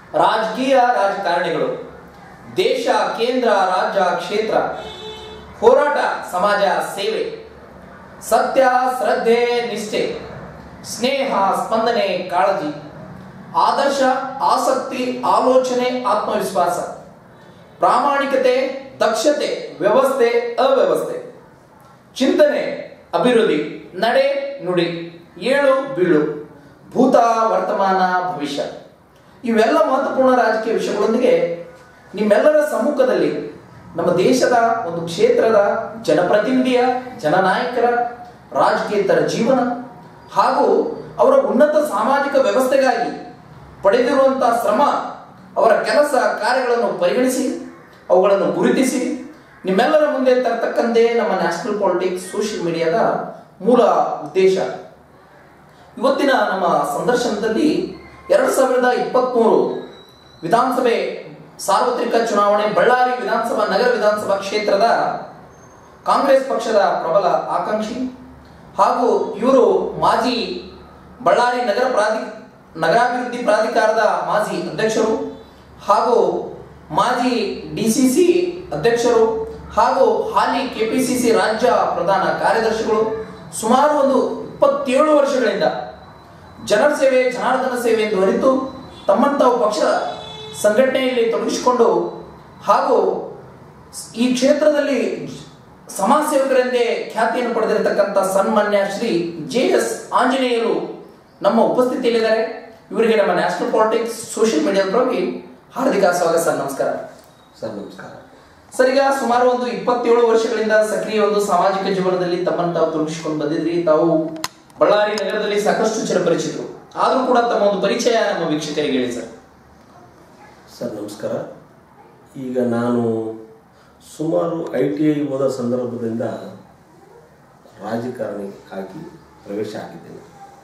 ರಾಜಕೀಯ ರಾಜಕಾರಣಿಗಳು ದೇಶ ಕೇಂದ್ರ ರಾಜ್ಯ ಕ್ಷೇತ್ರ ಹೋರಾಟ ಸಮಾಜ ಸೇವೆ ಸತ್ಯ ಶ್ರದ್ಧೆ ನಿಷ್ಠೆ ಸ್ನೇಹ ಸ್ಪಂದನೆ ಕಾಳಜಿ ಆದರ್ಶ ಆಸಕ್ತಿ ಆಲೋಚನೆ ಆತ್ಮವಿಶ್ವಾಸ ಪ್ರಾಮಾಣಿಕತೆ ದಕ್ಷತೆ ವ್ಯವಸ್ಥೆ ಅವ್ಯವಸ್ಥೆ ಚಿಂತನೆ ಅಭಿವೃದ್ಧಿ ನಡೆ ನುಡಿ ಏಳು ಬೀಳು ಭೂತ ವರ್ತಮಾನ ಭವಿಷ್ಯ ಇವೆಲ್ಲ ಮಹತ್ವಪೂರ್ಣ ರಾಜಕೀಯ ವಿಷಯಗಳೊಂದಿಗೆ ನಿಮ್ಮೆಲ್ಲರ ಸಮ್ಮುಖದಲ್ಲಿ ನಮ್ಮ ದೇಶದ ಒಂದು ಕ್ಷೇತ್ರದ ಜನಪ್ರತಿನಿಧಿಯ ಜನನಾಯಕರ ರಾಜಕೀಯೇತರ ಜೀವನ ಹಾಗೂ ಅವರ ಉನ್ನತ ಸಾಮಾಜಿಕ ವ್ಯವಸ್ಥೆಗಾಗಿ ಪಡೆದಿರುವಂತಹ ಶ್ರಮ ಅವರ ಕೆಲಸ ಕಾರ್ಯಗಳನ್ನು ಪರಿಗಣಿಸಿ ಅವುಗಳನ್ನು ಗುರುತಿಸಿ ನಿಮ್ಮೆಲ್ಲರ ಮುಂದೆ ತರ್ತಕ್ಕಂತೆ ನಮ್ಮ ನ್ಯಾಷನಲ್ ಪಾಲಿಟಿಕ್ಸ್ ಸೋಷಿಯಲ್ ಮೀಡಿಯಾದ ಮೂಲ ಉದ್ದೇಶ ಇವತ್ತಿನ ನಮ್ಮ ಸಂದರ್ಶನದಲ್ಲಿ ಎರಡು ಸಾವಿರದ ಇಪ್ಪತ್ತ್ಮೂರು ವಿಧಾನಸಭೆ ಸಾರ್ವತ್ರಿಕ ಚುನಾವಣೆ ಬಳ್ಳಾರಿ ವಿಧಾನಸಭಾ ನಗರ ವಿಧಾನಸಭಾ ಕ್ಷೇತ್ರದ ಕಾಂಗ್ರೆಸ್ ಪಕ್ಷದ ಪ್ರಬಲ ಆಕಾಂಕ್ಷಿ ಹಾಗೂ ಇವರು ಮಾಜಿ ಬಳ್ಳಾರಿ ನಗರ ಪ್ರಾಧಿ ನಗರಾಭಿವೃದ್ಧಿ ಪ್ರಾಧಿಕಾರದ ಮಾಜಿ ಅಧ್ಯಕ್ಷರು ಹಾಗೂ ಮಾಜಿ ಡಿಸಿಸಿ ಅಧ್ಯಕ್ಷರು ಹಾಗೂ ಹಾಲಿ ಕೆಪಿಸಿಸಿ ರಾಜ್ಯ ಪ್ರಧಾನ ಕಾರ್ಯದರ್ಶಿಗಳು ಸುಮಾರು ಒಂದು ಇಪ್ಪತ್ತೇಳು ವರ್ಷಗಳಿಂದ ಜನರ ಸೇವೆ ಜನಾರ್ದನ ಸೇವೆ ಎಂದು ಅರಿತು ತಮ್ಮನ್ನು ತಾವು ಪಕ್ಷ ಸಂಘಟನೆಯಲ್ಲಿ ತೊಡಗಿಸಿಕೊಂಡು ಹಾಗೂ ಈ ಕ್ಷೇತ್ರದಲ್ಲಿ ಸಮಾಜ ಸೇವಕರೆಂದೇ ಖ್ಯಾತಿಯನ್ನು ಪಡೆದಿರತಕ್ಕಂಥ ಸನ್ಮಾನ್ಯ ಶ್ರೀ ಜೆ ಎಸ್ ಆಂಜನೇಯರು ನಮ್ಮ ಉಪಸ್ಥಿತಿಯಲ್ಲಿದ್ದಾರೆ ಇವರಿಗೆ ನಮ್ಮ ನ್ಯಾಷನಲ್ ಪಾಲಿಟಿಕ್ಸ್ ಸೋಷಿಯಲ್ ಮೀಡಿಯಾದ ಪರವಾಗಿ ಹಾರ್ದಿಕ ಸ್ವಾಗತ ಸರ್ ನಮಸ್ಕಾರ ಸರ್ ನಮಸ್ಕಾರ ಸರ್ ಈಗ ಸುಮಾರು ಒಂದು ಇಪ್ಪತ್ತೇಳು ವರ್ಷಗಳಿಂದ ಸಕ್ರಿಯ ಒಂದು ಸಾಮಾಜಿಕ ಜೀವನದಲ್ಲಿ ತಮ್ಮನ್ನು ತಾವು ತೊಡಗಿಸಿಕೊಂಡು ಬಂದಿದ್ರಿ ತಾವು ಬಳ್ಳಾರಿ ನಗರದಲ್ಲಿ ಸಾಕಷ್ಟು ಚಿರಪರಿಚಿತರು ಆದರೂ ಕೂಡ ತಮ್ಮ ಒಂದು ಪರಿಚಯ ನಮ್ಮ ವೀಕ್ಷಕರಿಗೆ ಹೇಳಿ ಸರ್ ಸರ್ ನಮಸ್ಕಾರ ಈಗ ನಾನು ಸುಮಾರು ಐ ಟಿ ಐ ಓದೋ ಸಂದರ್ಭದಿಂದ ರಾಜಕಾರಣಿ ಆಗಿ ಪ್ರವೇಶ ಆಗಿದ್ದೇನೆ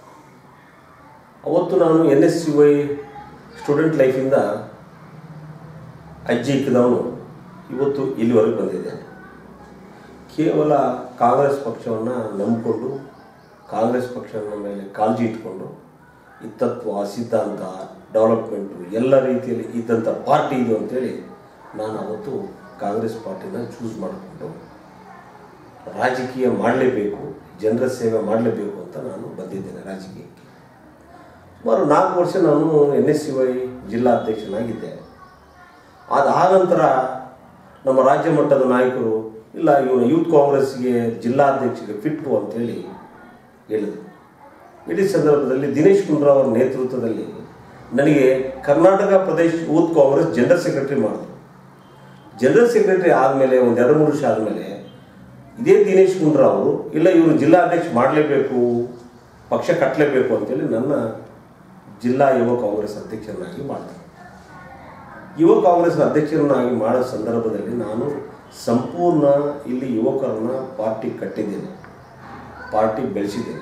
ಅವತ್ತು ನಾನು N S C Y student ಲೈಫಿಂದ ಅಜ್ಜಿ ಇಕ್ಕಿದವನು ಇವತ್ತು ಇಲ್ಲಿವರೆಗೆ ಬಂದಿದ್ದೇನೆ ಕೇವಲ ಕಾಂಗ್ರೆಸ್ ಪಕ್ಷವನ್ನು ನಂಬಿಕೊಂಡು ಕಾಂಗ್ರೆಸ್ ಪಕ್ಷದ ಮೇಲೆ ಕಾಳಜಿ ಇಟ್ಕೊಂಡು ಈ ತತ್ವ ಸಿದ್ಧಾಂತ ಡೆವಲಪ್ಮೆಂಟು ಎಲ್ಲ ರೀತಿಯಲ್ಲಿ ಇದ್ದಂಥ ಪಾರ್ಟಿ ಇದು ಅಂತೇಳಿ ನಾನು ಅವತ್ತು ಕಾಂಗ್ರೆಸ್ ಪಾರ್ಟಿನ ಚೂಸ್ ಮಾಡಿಕೊಂಡು ರಾಜಕೀಯ ಮಾಡಲೇಬೇಕು ಜನರ ಸೇವೆ ಮಾಡಲೇಬೇಕು ಅಂತ ನಾನು ಬಂದಿದ್ದೇನೆ ರಾಜಕೀಯಕ್ಕೆ ಸುಮಾರು ನಾಲ್ಕು ವರ್ಷ ನಾನು ಎನ್ ಎಸ್ ಸಿ ವೈ ಜಿಲ್ಲಾಧ್ಯಕ್ಷನಾಗಿದ್ದೆ ಅದಾದ ನಂತರ ನಮ್ಮ ರಾಜ್ಯ ಮಟ್ಟದ ನಾಯಕರು ಇಲ್ಲ ಇವನು ಯೂತ್ ಕಾಂಗ್ರೆಸ್ಗೆ ಜಿಲ್ಲಾಧ್ಯಕ್ಷಗೆ ಫಿಟ್ಟು ಅಂತೇಳಿ ಹೇಳಿದರು ಇಡೀ ಸಂದರ್ಭದಲ್ಲಿ ದಿನೇಶ್ ಗುಂಡ್ರಾವ್ ಅವರ ನೇತೃತ್ವದಲ್ಲಿ ನನಗೆ Karnataka Pradesh Youth Congress general secretary ಮಾಡಿದ್ರು ಜನರಲ್ ಸೆಕ್ರೆಟರಿ ಆದಮೇಲೆ ಒಂದು ಎರಡು ಮೂರು ವರ್ಷ ಆದಮೇಲೆ ಇದೇ ದಿನೇಶ್ ಗುಂಡ್ರಾವ್ ಅವರು ಇಲ್ಲ ಇವರು ಜಿಲ್ಲಾಧ್ಯಕ್ಷ ಮಾಡಲೇಬೇಕು ಪಕ್ಷ ಕಟ್ಟಲೇಬೇಕು ಅಂತೇಳಿ ನನ್ನ ಜಿಲ್ಲಾ ಯುವ ಕಾಂಗ್ರೆಸ್ ಅಧ್ಯಕ್ಷರನ್ನಾಗಿ ಮಾಡಿದ್ರು ಯುವ ಕಾಂಗ್ರೆಸ್ನ ಅಧ್ಯಕ್ಷರನ್ನಾಗಿ ಮಾಡೋ ಸಂದರ್ಭದಲ್ಲಿ ನಾನು ಸಂಪೂರ್ಣ ಇಲ್ಲಿ ಯುವಕರನ್ನ ಪಾರ್ಟಿ ಕಟ್ಟಿದ್ದೇನೆ ಪಾರ್ಟಿ ಬೆಳೆಸಿದ್ದೇನೆ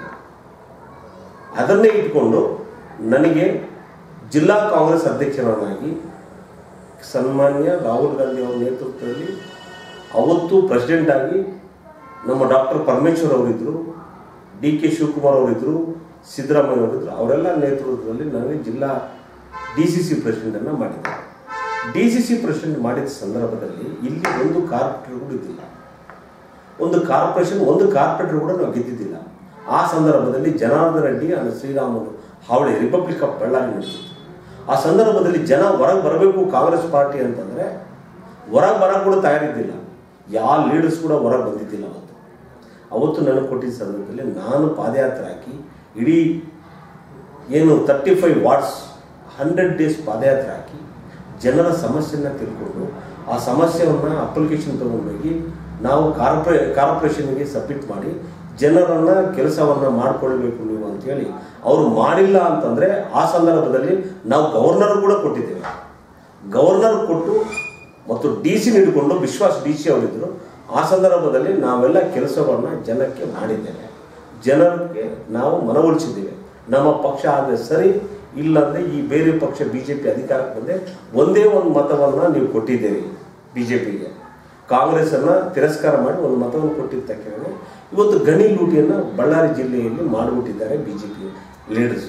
ಅದನ್ನೇ ಇಟ್ಕೊಂಡು ನನಗೆ ಜಿಲ್ಲಾ ಕಾಂಗ್ರೆಸ್ ಅಧ್ಯಕ್ಷರನ್ನಾಗಿ ಸನ್ಮಾನ್ಯ ರಾಹುಲ್ ಗಾಂಧಿ ಅವರ ನೇತೃತ್ವದಲ್ಲಿ ಅವತ್ತು ಪ್ರೆಸಿಡೆಂಟ್ ಆಗಿ ನಮ್ಮ ಡಾಕ್ಟರ್ ಪರಮೇಶ್ವರ್ ಅವರಿದ್ದರು ಡಿ ಕೆ ಶಿವಕುಮಾರ್ ಅವರಿದ್ದರು ಸಿದ್ದರಾಮಯ್ಯ ಅವರಿದ್ದರು ಅವರೆಲ್ಲ ನೇತೃತ್ವದಲ್ಲಿ ನನಗೆ ಜಿಲ್ಲಾ ಡಿ ಸಿ ಸಿ ಪ್ರೆಸಿಡೆಂಟನ್ನು ಮಾಡಿದ್ದೆ ಡಿ ಸಿ ಸಿ ಪ್ರೆಸಿಡೆಂಟ್ ಮಾಡಿದ ಸಂದರ್ಭದಲ್ಲಿ ಇಲ್ಲಿ ಒಂದು ಕಾರ್ಪೊರೇಟರ್ ಕೂಡ ಇದ್ದಿಲ್ಲ ಒಂದು ಕಾರ್ಪೊರೇಷನ್ ಒಂದು ಕಾರ್ಪೊರೇಟರ್ ಕೂಡ ನಾವು ಗೆದ್ದಿದ್ದಿಲ್ಲ ಆ ಸಂದರ್ಭದಲ್ಲಿ ಜನಾರ್ದನ ರೆಡ್ಡಿ અને ಶ್ರೀರಾಮುಲು ಹಾವಳಿ ರಿಪಬ್ಲಿಕ್ ಆಫ್ ಬಳ್ಳಾರಿ ನಡೆಸಿತ್ತು ಆ ಸಂದರ್ಭದಲ್ಲಿ ಜನ ಹೊರಗೆ ಬರಬೇಕು ಕಾಂಗ್ರೆಸ್ ಪಾರ್ಟಿ ಅಂತಂದರೆ ಹೊರಗೆ ಬರೋಕ್ಕೆ ಕೂಡ ತಯಾರಿದ್ದಿಲ್ಲ ಯಾವ ಲೀಡರ್ಸ್ ಕೂಡ ಹೊರಗೆ ಬಂದಿದ್ದಿಲ್ಲ ಅವತ್ತು ಅವತ್ತು ನನಗೆ ಕೊಟ್ಟಿದ್ದ ಸಂದರ್ಭದಲ್ಲಿ ನಾನು ಪಾದಯಾತ್ರೆ ಹಾಕಿ ಇಡೀ ಏನು thirty five wards hundred days ಪಾದಯಾತ್ರೆ ಹಾಕಿ ಜನರ ಸಮಸ್ಯೆನ ತಿಳ್ಕೊಂಡು ಆ ಸಮಸ್ಯೆಯನ್ನು ಅಪ್ಲಿಕೇಶನ್ ತೊಗೊಂಡೋಗಿ ನಾವು ಕಾರ್ಪೊರೇ ಕಾರ್ಪೊರೇಷನ್ಗೆ ಸಬ್ಮಿಟ್ ಮಾಡಿ ಜನರನ್ನ ಕೆಲಸವನ್ನು ಮಾಡಿಕೊಳ್ಬೇಕು ನೀವು ಅಂತೇಳಿ ಅವರು ಮಾಡಿಲ್ಲ ಅಂತಂದರೆ ಆ ಸಂದರ್ಭದಲ್ಲಿ ನಾವು ಗವರ್ನರ್ ಕೂಡ ಕೊಟ್ಟಿದ್ದೇವೆ ಗವರ್ನರ್ ಕೊಟ್ಟು ಮತ್ತು ಡಿ ಸಿ ಹಿಡ್ಕೊಂಡು ವಿಶ್ವಾಸ್ ಡಿ ಸಿ ಅವರಿದ್ದರು ಆ ಸಂದರ್ಭದಲ್ಲಿ ನಾವೆಲ್ಲ ಕೆಲಸವನ್ನು ಜನಕ್ಕೆ ಮಾಡಿದ್ದೇವೆ ಜನರಿಗೆ ನಾವು ಮನವೊಲಿಸಿದ್ದೇವೆ ನಮ್ಮ ಪಕ್ಷ ಆದರೆ ಸರಿ ಇಲ್ಲಾಂದರೆ ಈ ಬೇರೆ ಪಕ್ಷ ಬಿ ಜೆ ಪಿ ಅಧಿಕಾರಕ್ಕೆ ಬಂದೆ ಒಂದೇ ಒಂದು ಮತವನ್ನು ನೀವು ಕೊಟ್ಟಿದ್ದೀರಿ ಬಿ ಜೆ ಪಿಗೆ ಕಾಂಗ್ರೆಸ್ಸನ್ನು ತಿರಸ್ಕಾರ ಮಾಡಿ ಒಂದು ಮತವನ್ನು ಕೊಟ್ಟಿದ್ದ ತಕ್ಷಣ ಇವತ್ತು ಗಣಿ ಲೂಟಿಯನ್ನು ಬಳ್ಳಾರಿ ಜಿಲ್ಲೆಯಲ್ಲಿ ಮಾಡಿಬಿಟ್ಟಿದ್ದಾರೆ ಬಿ ಜೆ ಪಿ ಲೀಡರ್ಸ್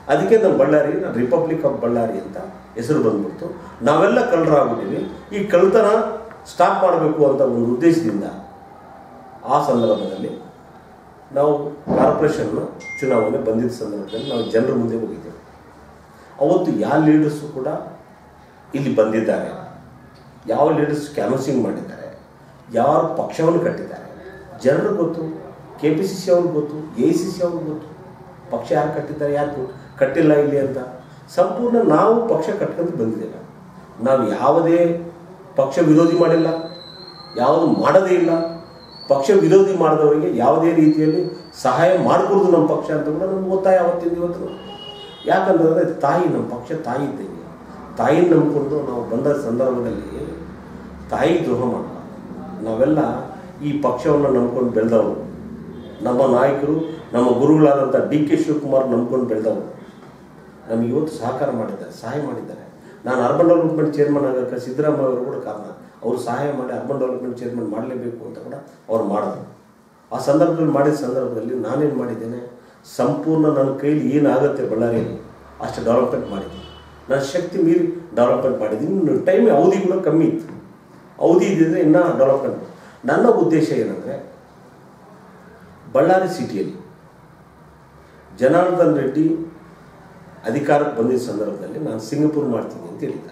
ಅದಕ್ಕೆ ನಮ್ಮ ಬಳ್ಳಾರಿ ರಿಪಬ್ಲಿಕ್ ಆಫ್ ಬಳ್ಳಾರಿ ಅಂತ ಹೆಸರು ಬಂದ್ಬಿಡ್ತು ನಾವೆಲ್ಲ ಕಳ್ಳರಾಗ್ಬಿಟ್ಟಿವಿ ಈ ಕಳ್ತನ ಸ್ಟಾಪ್ ಮಾಡಬೇಕು ಅಂತ ಒಂದು ಉದ್ದೇಶದಿಂದ ಆ ಸಂದರ್ಭದಲ್ಲಿ ನಾವು ಕಾರ್ಪೊರೇಷನ್ನ ಚುನಾವಣೆ ಬಂದಿದ್ದ ಸಂದರ್ಭದಲ್ಲಿ ನಾವು ಜನರ ಮುಂದೆ ಹೋಗಿದ್ದೇವೆ ಅವತ್ತು ಯಾವ ಲೀಡರ್ಸು ಕೂಡ ಇಲ್ಲಿ ಬಂದಿದ್ದಾರೆ ಯಾವ ಲೀಡರ್ಸ್ ಕ್ಯಾನ್ವಸಿಂಗ್ ಮಾಡಿದ್ದಾರೆ ಯಾರು ಪಕ್ಷವನ್ನು ಕಟ್ಟಿದ್ದಾರೆ ಜನರು ಗೊತ್ತು ಕೆ ಪಿ ಸಿ ಸಿ ಅವ್ರಿಗೆ ಗೊತ್ತು ಎ ಸಿ ಸಿ ಅವ್ರಿಗೆ ಗೊತ್ತು ಪಕ್ಷ ಯಾರು ಕಟ್ಟಿದ್ದಾರೆ ಯಾರು ಕಟ್ಟಿಲ್ಲ ಇಲ್ಲಿ ಅಂತ ಸಂಪೂರ್ಣ ನಾವು ಪಕ್ಷ ಕಟ್ಕೊಂಡು ಬಂದಿದ್ದೇವೆ ನಾವು ಯಾವುದೇ ಪಕ್ಷ ವಿರೋಧಿ ಮಾಡಿಲ್ಲ ಯಾವುದು ಮಾಡೋದೇ ಇಲ್ಲ ಪಕ್ಷ ವಿರೋಧಿ ಮಾಡಿದವರಿಗೆ ಯಾವುದೇ ರೀತಿಯಲ್ಲಿ ಸಹಾಯ ಮಾಡಿಕೊಡುದು ನಮ್ಮ ಪಕ್ಷ ಅಂತ ಕೂಡ ನಮ್ಗೆ ಒತ್ತಾಯ ಅವತ್ತಿಂದ ಇವತ್ತು ಯಾಕಂತಂದರೆ ತಾಯಿ ನಮ್ಮ ಪಕ್ಷ ತಾಯಿ ಇದ್ದಂಗೆ ತಾಯಿನ ನಂಬಿಕೊಂಡು ನಾವು ಬಂದ ಸಂದರ್ಭದಲ್ಲಿ ತಾಯಿ ದ್ರೋಹ ಮಾಡಬಾರ್ದು ನಾವೆಲ್ಲ ಈ ಪಕ್ಷವನ್ನು ನಂಬ್ಕೊಂಡು ಬೆಳೆದವರು ನಮ್ಮ ನಾಯಕರು ನಮ್ಮ ಗುರುಗಳಾದಂಥ ಡಿ ಕೆ ಶಿವಕುಮಾರ್ ನಂಬ್ಕೊಂಡು ಬೆಳೆದವರು ನಮಗೆ ಇವತ್ತು ಸಹಕಾರ ಮಾಡಿದ್ದಾರೆ ಸಹಾಯ ಮಾಡಿದ್ದಾರೆ ನಾನು ಅರ್ಬನ್ ಡೆವಲಪ್ಮೆಂಟ್ ಚೇರ್ಮನ್ ಆಗೋಕ್ಕೆ ಸಿದ್ದರಾಮಯ್ಯ ಅವರು ಕೂಡ ಕಾರಣ ಅವರು ಸಹಾಯ ಮಾಡಿ ಅರ್ಬನ್ ಡೆವಲಪ್ಮೆಂಟ್ ಚೇರ್ಮನ್ ಮಾಡಲೇಬೇಕು ಅಂತ ಕೂಡ ಅವ್ರು ಮಾಡಿದ್ರು ಆ ಸಂದರ್ಭದಲ್ಲಿ ಮಾಡಿದ ಸಂದರ್ಭದಲ್ಲಿ ನಾನೇನು ಮಾಡಿದ್ದೇನೆ ಸಂಪೂರ್ಣ ನನ್ನ ಕೈಲಿ ಏನಾಗುತ್ತೆ ಬಳ್ಳಾರಿಯಲ್ಲಿ ಅಷ್ಟು ಡೆವಲಪ್ಮೆಂಟ್ ಮಾಡಿದ್ದೀನಿ ನನ್ನ ಶಕ್ತಿ ಮೀರಿ ಡೆವಲಪ್ಮೆಂಟ್ ಮಾಡಿದ್ದೀನಿ ಇನ್ನು ಟೈಮ್ ಅವಧಿ ಕೂಡ ಕಮ್ಮಿ ಇತ್ತು ಅವಧಿ ಇದ್ದಿದ್ರೆ ಇನ್ನೂ ಡೆವಲಪ್ಮೆಂಟ್ ನನ್ನ ಉದ್ದೇಶ ಏನಂದರೆ ಬಳ್ಳಾರಿ ಸಿಟಿಯಲ್ಲಿ ಜನಾರ್ದನ್ ರೆಡ್ಡಿ ಅಧಿಕಾರಕ್ಕೆ ಬಂದಿದ್ದ ಸಂದರ್ಭದಲ್ಲಿ ನಾನು ಸಿಂಗಪುರ್ ಮಾಡ್ತೀನಿ ಅಂತ ಹೇಳಿದ್ದೆ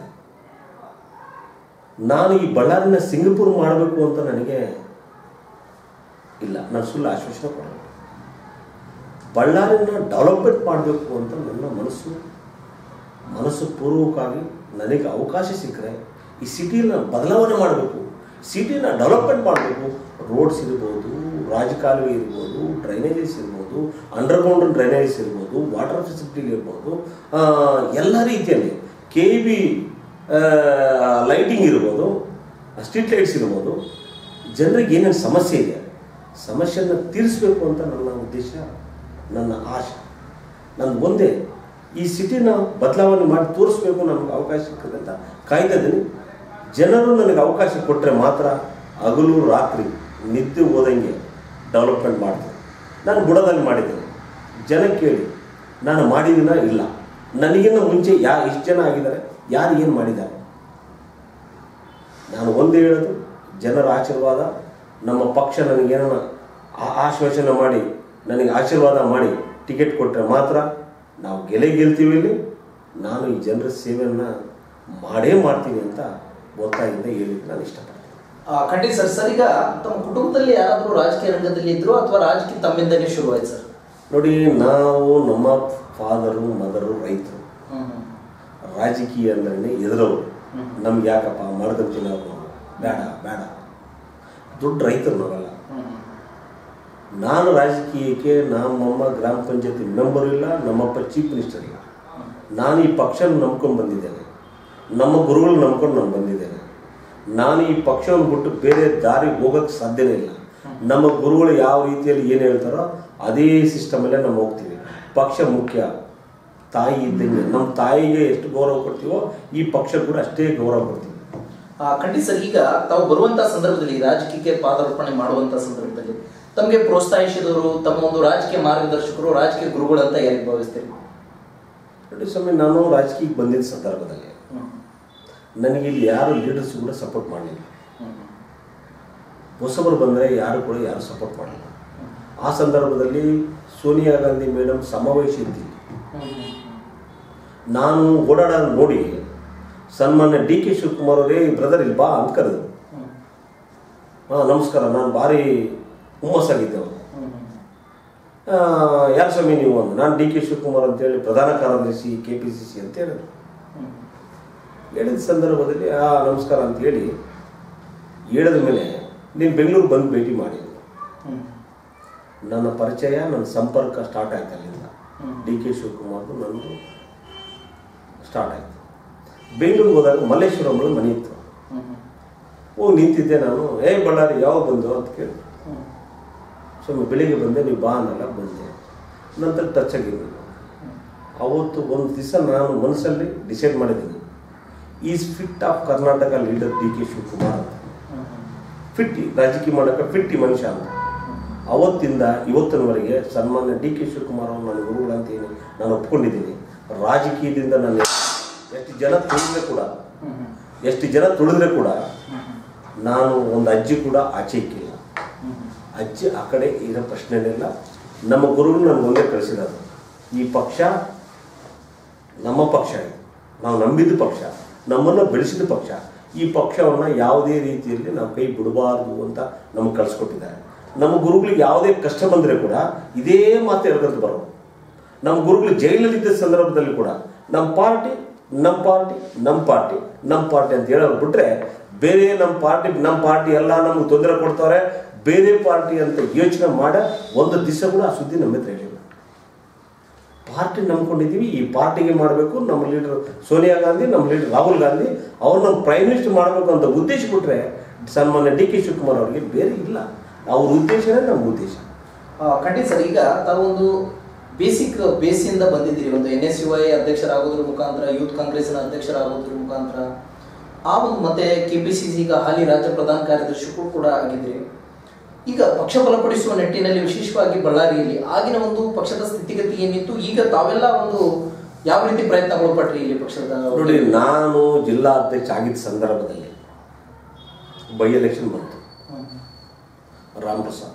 ನಾನು ಈ ಬಳ್ಳಾರಿನ ಸಿಂಗಪುರ್ ಮಾಡಬೇಕು ಅಂತ ನನಗೆ ಇಲ್ಲ ನಾನು ಸುಳ್ಳು ಆಶ್ವಾಸನೆ ಕೊಡಲ್ಲ ಬಳ್ಳಾರಿನ ಡೆವಲಪ್ಮೆಂಟ್ ಮಾಡಬೇಕು ಅಂತ ನನ್ನ ಮನಸ್ಸು ಮನಸ್ಸು ಪೂರ್ವಕವಾಗಿ ನನಗೆ ಅವಕಾಶ ಸಿಕ್ಕರೆ ಈ ಸಿಟಿನ ಬದಲಾವಣೆ ಮಾಡಬೇಕು ಸಿಟಿನ ಡೆವಲಪ್ಮೆಂಟ್ ಮಾಡಬೇಕು ರೋಡ್ಸ್ ಇರ್ಬೋದು ರಾಜಕಾಲುವೆ ಇರ್ಬೋದು ಡ್ರೈನೇಜಸ್ ಇರ್ಬೋದು ಅಂಡರ್ಗ್ರೌಂಡ್ ಡ್ರೈನೇಜಸ್ ಇರ್ಬೋದು ವಾಟರ್ ಫೆಸಿಲಿಟಿ ಇರ್ಬೋದು ಆ, ಎಲ್ಲ ರೀತಿಯಲ್ಲಿ ಕೆ ಬಿ ಲೈಟಿಂಗ್ ಇರ್ಬೋದು ಸ್ಟ್ರೀಟ್ ಲೈಟ್ಸ್ ಇರ್ಬೋದು ಜನರಿಗೆ ಏನೇನು ಸಮಸ್ಯೆ ಇದೆ ಸಮಸ್ಯೆಯನ್ನು ತೀರಿಸಬೇಕು ಅಂತ ನನ್ನ ಉದ್ದೇಶ ನನ್ನ ಆಶೆ ನನ್ನ ಒಂದೇ ಈ ಸಿಟಿನ ಬದಲಾವಣೆ ಮಾಡಿ ತೋರಿಸ್ಬೇಕು ನಮಗೆ ಅವಕಾಶ ಸಿಗ್ತದೆ ಅಂತ ಕಾಯ್ತಾ ಇದ್ದೀನಿ ಜನರು ನನಗೆ ಅವಕಾಶ ಕೊಟ್ಟರೆ ಮಾತ್ರ ಹಗಲು ರಾತ್ರಿ ನಿದ್ದೆ ಹೋದಂಗೆ ಡೆವಲಪ್ಮೆಂಟ್ ಮಾಡ್ತೀನಿ ನಾನು ಬುಡದಲ್ಲಿ ಮಾಡಿದ್ದೇನೆ ಜನ ಕೇಳಿ ನಾನು ಮಾಡಿದ್ದೀನ ಇಲ್ಲ ನನಗಿನ್ನ ಮುಂಚೆ ಯಾ ಎಷ್ಟು ಜನ ಆಗಿದ್ದಾರೆ ಯಾರು ಏನು ಮಾಡಿದ್ದಾರೆ ನಾನು ಒಂದೇ ಹೇಳೋದು ಜನರ ಆಶೀರ್ವಾದ ನಮ್ಮ ಪಕ್ಷ ನನಗೇನ ಆಶ್ವಾಸನೆ ಮಾಡಿ ನನಗೆ ಆಶೀರ್ವಾದ ಮಾಡಿ ಟಿಕೆಟ್ ಕೊಟ್ಟರೆ ಮಾತ್ರ ನಾವು ಗೆಲೆ ಗೆಲ್ತೀವಿ ಇಲ್ಲಿ ನಾನು ಈ ಜನರ ಸೇವೆಯನ್ನು ಮಾಡೇ ಮಾಡ್ತೀನಿ ಅಂತ ಒತ್ತಾಯಿಂದ ಹೇಳಿಕ್ಕೆ ನಾನು ಇಷ್ಟಪಡ್ತೀನಿ ಆ, ಖಂಡಿತ ಸರ್ ಸರ್ ಈಗ ತಮ್ಮ ಕುಟುಂಬದಲ್ಲಿ ಯಾರಾದರೂ ರಾಜಕೀಯ ರಂಗದಲ್ಲಿ ಇದ್ರು ಅಥವಾ ರಾಜಕೀಯ ತಮ್ಮಿಂದನೇ ಶುರುವಾಯ್ತು ಸರ್ ನೋಡಿ ನಾವು ನಮ್ಮ ಫಾದರು ಮದರು ರೈತರು ರಾಜಕೀಯ ಅಂದ್ರೆ ಎದುರವರು ಹ್ಮ್. ನಮ್ಗೆ ಯಾಕಪ್ಪ ಮಾಡ್ಕೊಂತೀನಿ ಅವ್ರು ಬೇಡ ಬೇಡ ದೊಡ್ಡ ರೈತರು ನಾವೆಲ್ಲ ನಾನು ರಾಜಕೀಯಕ್ಕೆ ನಮ್ಮಮ್ಮ ಗ್ರಾಮ ಪಂಚಾಯತಿ ಮೆಂಬರ್ ಇಲ್ಲ ನಮ್ಮಪ್ಪ ಚೀಫ್ ಮಿನಿಸ್ಟರ್ ಇಲ್ಲ ನಾನು ಈ ಪಕ್ಷನ ನಂಬ್ಕೊಂಡು ಬಂದಿದ್ದೇನೆ ನಮ್ಮ ಗುರುಗಳು ನಂಬ್ಕೊಂಡು ನಾನು ಬಂದಿದ್ದೇನೆ ನಾನು ಈ ಪಕ್ಷವನ್ನು ಬಿಟ್ಟು ಬೇರೆ ದಾರಿ ಹೋಗೋಕ್ಕೆ ಸಾಧ್ಯನೇ ಇಲ್ಲ ನಮ್ಮ ಗುರುಗಳು ಯಾವ ರೀತಿಯಲ್ಲಿ ಏನು ಹೇಳ್ತಾರೋ ಅದೇ ಸಿಸ್ಟಮಲ್ಲೇ ನಾವು ಹೋಗ್ತೀವಿ ಪಕ್ಷ ಮುಖ್ಯ ತಾಯಿ ಇದ್ದಂಗೆ ನಮ್ಮ ತಾಯಿಗೆ ಎಷ್ಟು ಗೌರವ ಕೊಡ್ತೀವೋ ಈ ಪಕ್ಷ ಕೂಡ ಅಷ್ಟೇ ಗೌರವ ಕೊಡ್ತೀವಿ ಆ, ಖಂಡಿತ ಸರ್ ಈಗ ತಾವು ಬರುವಂತ ಸಂದರ್ಭದಲ್ಲಿ ರಾಜಕೀಯಕ್ಕೆ ಪಾದಾರ್ಪಣೆ ಮಾಡುವಂತ ಸಂದರ್ಭದಲ್ಲಿ ತಮಗೆ ಪ್ರೋತ್ಸಾಹಿಸಿದವರು ತಮ್ಮ ಒಂದು ರಾಜಕೀಯ ಮಾರ್ಗದರ್ಶಕರು ರಾಜಕೀಯ ಗುರುಗಳು ಅಂತ ಯಾರಿಗೆ ಭಾವಿಸ್ತೀರಿ ನೋಡಿ ಸ್ವಾಮಿ ನಾನು ರಾಜಕೀಯಕ್ಕೆ ಬಂದಿದ್ದ ಸಂದರ್ಭದಲ್ಲಿ ನನಗೆ ಇಲ್ಲಿ ಯಾರು ಲೀಡರ್ಸ್ ಕೂಡ ಸಪೋರ್ಟ್ ಮಾಡಲಿಲ್ಲ ಹೊಸಬರು ಬಂದರೆ ಯಾರು ಕೂಡ ಯಾರು ಸಪೋರ್ಟ್ ಮಾಡಲ್ಲ ಆ ಸಂದರ್ಭದಲ್ಲಿ ಸೋನಿಯಾ ಗಾಂಧಿ ಮೇಡಮ್ ಸಮಾವೇಶ ಇದ್ದಿಲ್ಲ ನಾನು ಓಡಾಡೋದು ನೋಡಿ ಸನ್ಮಾನ್ಯ ಡಿ ಕೆ ಶಿವಕುಮಾರ್ ಅವರೇ ಬ್ರದರ್ ಇಲ್ಲಿ ಬಾ ಅಂತ ಕರೆದ್ರು ಹಾಂ ನಮಸ್ಕಾರ ನಾನು ಭಾರಿ ಹುಮ್ಮಸ್ಸಾಗಿದ್ದೆ ಅವರು ಯಾರು ಸ್ವಾಮಿ ನೀವು ಅಂದ ನಾನು ಡಿ ಕೆ ಶಿವಕುಮಾರ್ ಅಂತೇಳಿ ಪ್ರಧಾನ ಕಾರ್ಯದರ್ಶಿ ಕೆ ಪಿ ಸಿ ಸಿ ಅಂತ ಹೇಳಿದ್ರು ಹೇಳಿದ ಸಂದರ್ಭದಲ್ಲಿ ಆ ನಮಸ್ಕಾರ ಅಂತ ಹೇಳಿ ಹೇಳಿದ ಮೇಲೆ ನೀನು ಬೆಂಗಳೂರು ಬಂದು ಭೇಟಿ ಮಾಡಿ ನನ್ನ ಪರಿಚಯ ನನ್ನ ಸಂಪರ್ಕ ಸ್ಟಾರ್ಟ್ ಆಯ್ತು ಅಲ್ಲಿಂದ ಹ್ಮ್. ಡಿ ಕೆ ಶಿವಕುಮಾರ್ದು ನಂದು ಸ್ಟಾರ್ಟ್ ಆಯಿತು ಬೆಂಗಳೂರಿಗೆ ಹೋದಾಗ ಮಲ್ಲೇಶ್ವರಂ ಮನೆ ಇತ್ತು ಹೋಗಿ ನಿಂತಿದ್ದೆ ನಾನು ಏ ಬಳ್ಳಾರಿ ಯಾವಾಗ ಬಂದು ಅಂತ ಕೇಳಿದ್ರು ಸ್ವಾಮಿ ಬೆಳಿಗ್ಗೆ ಬಂದೆ ನೀವು ಬಾ ಅನ್ನಲ್ಲ ಬಂದೆ ನಂತರ ಟಚ್ ಆಗಿದ್ದೀನಿ ಅವತ್ತು ಒಂದು ದಿವಸ ನಾನು ಮನಸ್ಸಲ್ಲಿ ಡಿಸೈಡ್ ಮಾಡಿದ್ದೀನಿ is fit of Karnataka leader D K Shivakumar ಅಂತ ಫಿಟ್ ರಾಜಕೀಯ ಮಾಡೋಕ್ಕೆ ಫಿಟ್ ಈ ಮನುಷ್ಯ ಅಂತ ಅವತ್ತಿಂದ ಇವತ್ತಿನವರೆಗೆ ಸನ್ಮಾನ್ಯ ಡಿ ಕೆ ಶಿವಕುಮಾರ್ ಅವರು ನನ್ನ ಗುರುಗಳಂತ ಏನು ನಾನು ಒಪ್ಕೊಂಡಿದ್ದೀನಿ ರಾಜಕೀಯದಿಂದ ನನ್ನ ಎಷ್ಟು ಜನ ತುಳಿದ್ರೆ ಕೂಡ ಎಷ್ಟು ಜನ ತುಳಿದ್ರೆ ಕೂಡ ನಾನು ಒಂದು ಅಜ್ಜಿ ಕೂಡ ಆಚೆ ಇಕ್ಕಿಲ್ಲ ಅಜ್ಜಿ ಆ ಕಡೆ ಇರೋ ಪ್ರಶ್ನೆನೇ ಇಲ್ಲ ನಮ್ಮ ಗುರುಗಳು ನನಗೆ ಒಂದೇ ಕಳಿಸಿರೋದು ಈ ಪಕ್ಷ ನಮ್ಮ ಪಕ್ಷ ಇದು ನಾವು ನಂಬಿದ ಪಕ್ಷ ನಮ್ಮನ್ನು ಬೆಳೆಸಿದ ಪಕ್ಷ ಈ ಪಕ್ಷವನ್ನು ಯಾವುದೇ ರೀತಿಯಲ್ಲಿ ನಾವು ಕೈ ಬಿಡಬಾರ್ದು ಅಂತ ನಮಗೆ ಕಳಿಸ್ಕೊಟ್ಟಿದ್ದಾರೆ ನಮ್ಮ ಗುರುಗಳಿಗೆ ಯಾವುದೇ ಕಷ್ಟ ಬಂದರೆ ಕೂಡ ಇದೇ ಮಾತು ಹೇಳ್ಕೊಂತ ಬರೋದು ನಮ್ಮ ಗುರುಗಳು ಜೈಲಲ್ಲಿದ್ದ ಸಂದರ್ಭದಲ್ಲಿ ಕೂಡ ನಮ್ಮ ಪಾರ್ಟಿ ನಮ್ಮ ಪಾರ್ಟಿ ನಮ್ಮ ಪಾರ್ಟಿ ನಮ್ಮ ಪಾರ್ಟಿ ಅಂತ ಹೇಳೋರು ಬಿಟ್ರೆ ಬೇರೆ ನಮ್ಮ ಪಾರ್ಟಿ ನಮ್ಮ ಪಾರ್ಟಿ ಎಲ್ಲ ನಮ್ಗೆ ತೊಂದರೆ ಕೊಡ್ತಾರೆ ಬೇರೆ ಪಾರ್ಟಿ ಅಂತ ಯೋಚನೆ ಮಾಡ ಒಂದು ದಿವಸ ಕೂಡ ಆ ಸುದ್ದಿ ನಮ್ಮ ಹತ್ರ ಹೇಳಿಲ್ಲ ಪಾರ್ಟಿ ನಂಬ್ಕೊಂಡಿದ್ದೀವಿ ಈ ಪಾರ್ಟಿಗೆ ಮಾಡಬೇಕು ನಮ್ಮ ಲೀಡರ್ ಸೋನಿಯಾ ಗಾಂಧಿ ನಮ್ಮ ಲೀಡರ್ ರಾಹುಲ್ ಗಾಂಧಿ ಅವ್ರನ್ನ ಪ್ರೈಮ್ ಮಿನಿಸ್ಟರ್ ಮಾಡಬೇಕು ಅಂತ ಉದ್ದೇಶ ಬಿಟ್ರೆ ಸನ್ಮಾನ್ಯ ಡಿ ಕೆ ಶಿವಕುಮಾರ್ ಅವರಿಗೆ ಬೇರೆ ಇಲ್ಲ ಅವ್ರ ಉದ್ದೇಶನೇ ನಮ್ಮ ಉದ್ದೇಶ ಆ, ಖಂಡಿತ ಸರ್ ಈಗ ತಾವೊಂದು ಬೇಸಿಕ್ ಬೇಸಿಂದ ಬಂದಿದ್ದೀರಿ ಒಂದು ಎನ್ ಎಸ್ ಯು ಐ ಅಧ್ಯಕ್ಷರಾಗೋದ್ರ ಮುಖಾಂತರ ಯೂತ್ ಕಾಂಗ್ರೆಸ್ನ ಅಧ್ಯಕ್ಷರಾಗೋದ್ರ ಮುಖಾಂತರ ಆ ಒಂದು ಮತ್ತೆ ಕೆ ಪಿ ಸಿ ಸಿ ಈಗ ಹಾಲಿ ರಾಜ್ಯ ಪ್ರಧಾನ ಕಾರ್ಯದರ್ಶಿಗೂ ಕೂಡ ಆಗಿದ್ದೀರಿ ಈಗ ಪಕ್ಷ ಬಲಪಡಿಸುವ ನಿಟ್ಟಿನಲ್ಲಿ ವಿಶೇಷವಾಗಿ ಬಳ್ಳಾರಿಯಲ್ಲಿ ಆಗಿನ ಒಂದು ಪಕ್ಷದ ಸ್ಥಿತಿಗತಿ ಏನಿತ್ತು ಈಗ ತಾವೆಲ್ಲ ಒಂದು ಯಾವ ರೀತಿ ಪ್ರಯತ್ನಗಳು ಪಟ್ರಿ ಇಲ್ಲಿ ಪಕ್ಷದ ನೋಡಿ ನಾನು ಜಿಲ್ಲಾ ಅಧ್ಯಕ್ಷ ಆಗಿದ್ದ ಸಂದರ್ಭದಲ್ಲಿ ಬೈ ಎಲೆಕ್ಷನ್ ಬಂತು ಹ್ಮ್. ರಾಮ್ ಪ್ರಸಾದ್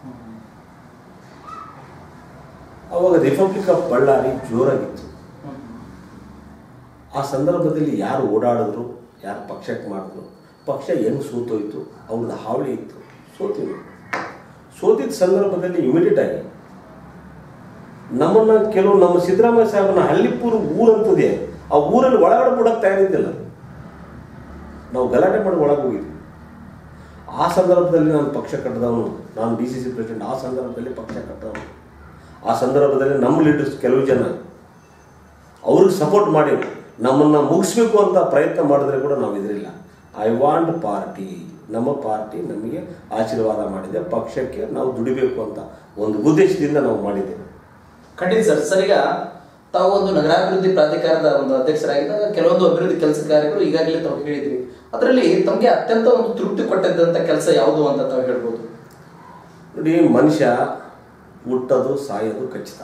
ಅವಾಗ ರಿಪಬ್ಲಿಕ್ ಆಫ್ ಬಳ್ಳಾರಿ ಜೋರಾಗಿತ್ತು ಹ್ಮ್. ಆ ಸಂದರ್ಭದಲ್ಲಿ ಯಾರು ಓಡಾಡಿದ್ರು ಯಾರು ಪಕ್ಷಕ್ಕೆ ಮಾಡಿದ್ರು ಪಕ್ಷ ಹೆಂಗೆ ಸೋತೋಯ್ತು ಅವ್ರದ್ದು ಹಾವಳಿ ಇತ್ತು ಸೋತಿದ್ರು ಸೋತಿದ್ದ ಸಂದರ್ಭದಲ್ಲಿ ಇಮಿಡಿಯೇಟ್ ಆಗಿ ನಮ್ಮನ್ನ ಕೆಲವು ನಮ್ಮ ಸಿದ್ದರಾಮಯ್ಯ ಸಾಹೇಬನ ಹಳ್ಳಿಪುರ ಊರಂತದೆ ಆ ಊರಲ್ಲಿ ಒಳಗಡೆ ಬಿಡಕ್ಕೆ ತಯಾರಿದ್ದಿಲ್ಲ ನಾವು ಗಲಾಟೆ ಮಾಡಿ ಒಳಗೆ ಹೋಗಿದ್ವಿ ಆ ಸಂದರ್ಭದಲ್ಲಿ ನಾನು ಪಕ್ಷ ಕಟ್ಟಿದವನು ನಾನು ಡಿ ಸಿ ಸಿ ಪ್ರೆಸಿಡೆಂಟ್ ಆ ಸಂದರ್ಭದಲ್ಲಿ ಪಕ್ಷ ಕಟ್ಟದವನು ಆ ಸಂದರ್ಭದಲ್ಲಿ ನಮ್ಮ ಲೀಡರ್ಸ್ ಕೆಲವು ಜನ ಅವ್ರಿಗೆ ಸಪೋರ್ಟ್ ಮಾಡಿ ನಮ್ಮನ್ನ ಮುಗಿಸ್ಬೇಕು ಅಂತ ಪ್ರಯತ್ನ ಮಾಡಿದ್ರೆ ಕೂಡ ನಾವು ಇದ್ರಿಲ್ಲ ಐ ವಾಂಟ್ ಪಾರ್ಟಿ ನಮ್ಮ ಪಾರ್ಟಿ ನಮಗೆ ಆಶೀರ್ವಾದ ಮಾಡಿದೆ ಪಕ್ಷಕ್ಕೆ ನಾವು ದುಡಿಬೇಕು ಅಂತ ಒಂದು ಉದ್ದೇಶದಿಂದ ನಾವು ಮಾಡಿದ್ದೇವೆ ಖಂಡಿತ ಸರ್ ಸರ್ ಈಗ ತಾವು ಒಂದು ನಗರಾಭಿವೃದ್ಧಿ ಪ್ರಾಧಿಕಾರದ ಒಂದು ಅಧ್ಯಕ್ಷರಾಗಿದ್ದಾಗ ಕೆಲವೊಂದು ಅಭಿವೃದ್ಧಿ ಕೆಲಸ ಕಾರ್ಯಗಳು ಈಗಾಗಲೇ ತಾವು ಹೇಳಿದ್ವಿ ಅದರಲ್ಲಿ ತಮಗೆ ಅತ್ಯಂತ ಒಂದು ತೃಪ್ತಿ ಕೊಟ್ಟಂತ ಕೆಲಸ ಯಾವುದು ಅಂತ ತಾವು ಹೇಳ್ಬೋದು ನೋಡಿ ಮನುಷ್ಯ ಹುಟ್ಟೋದು ಸಾಯೋದು ಖಚಿತ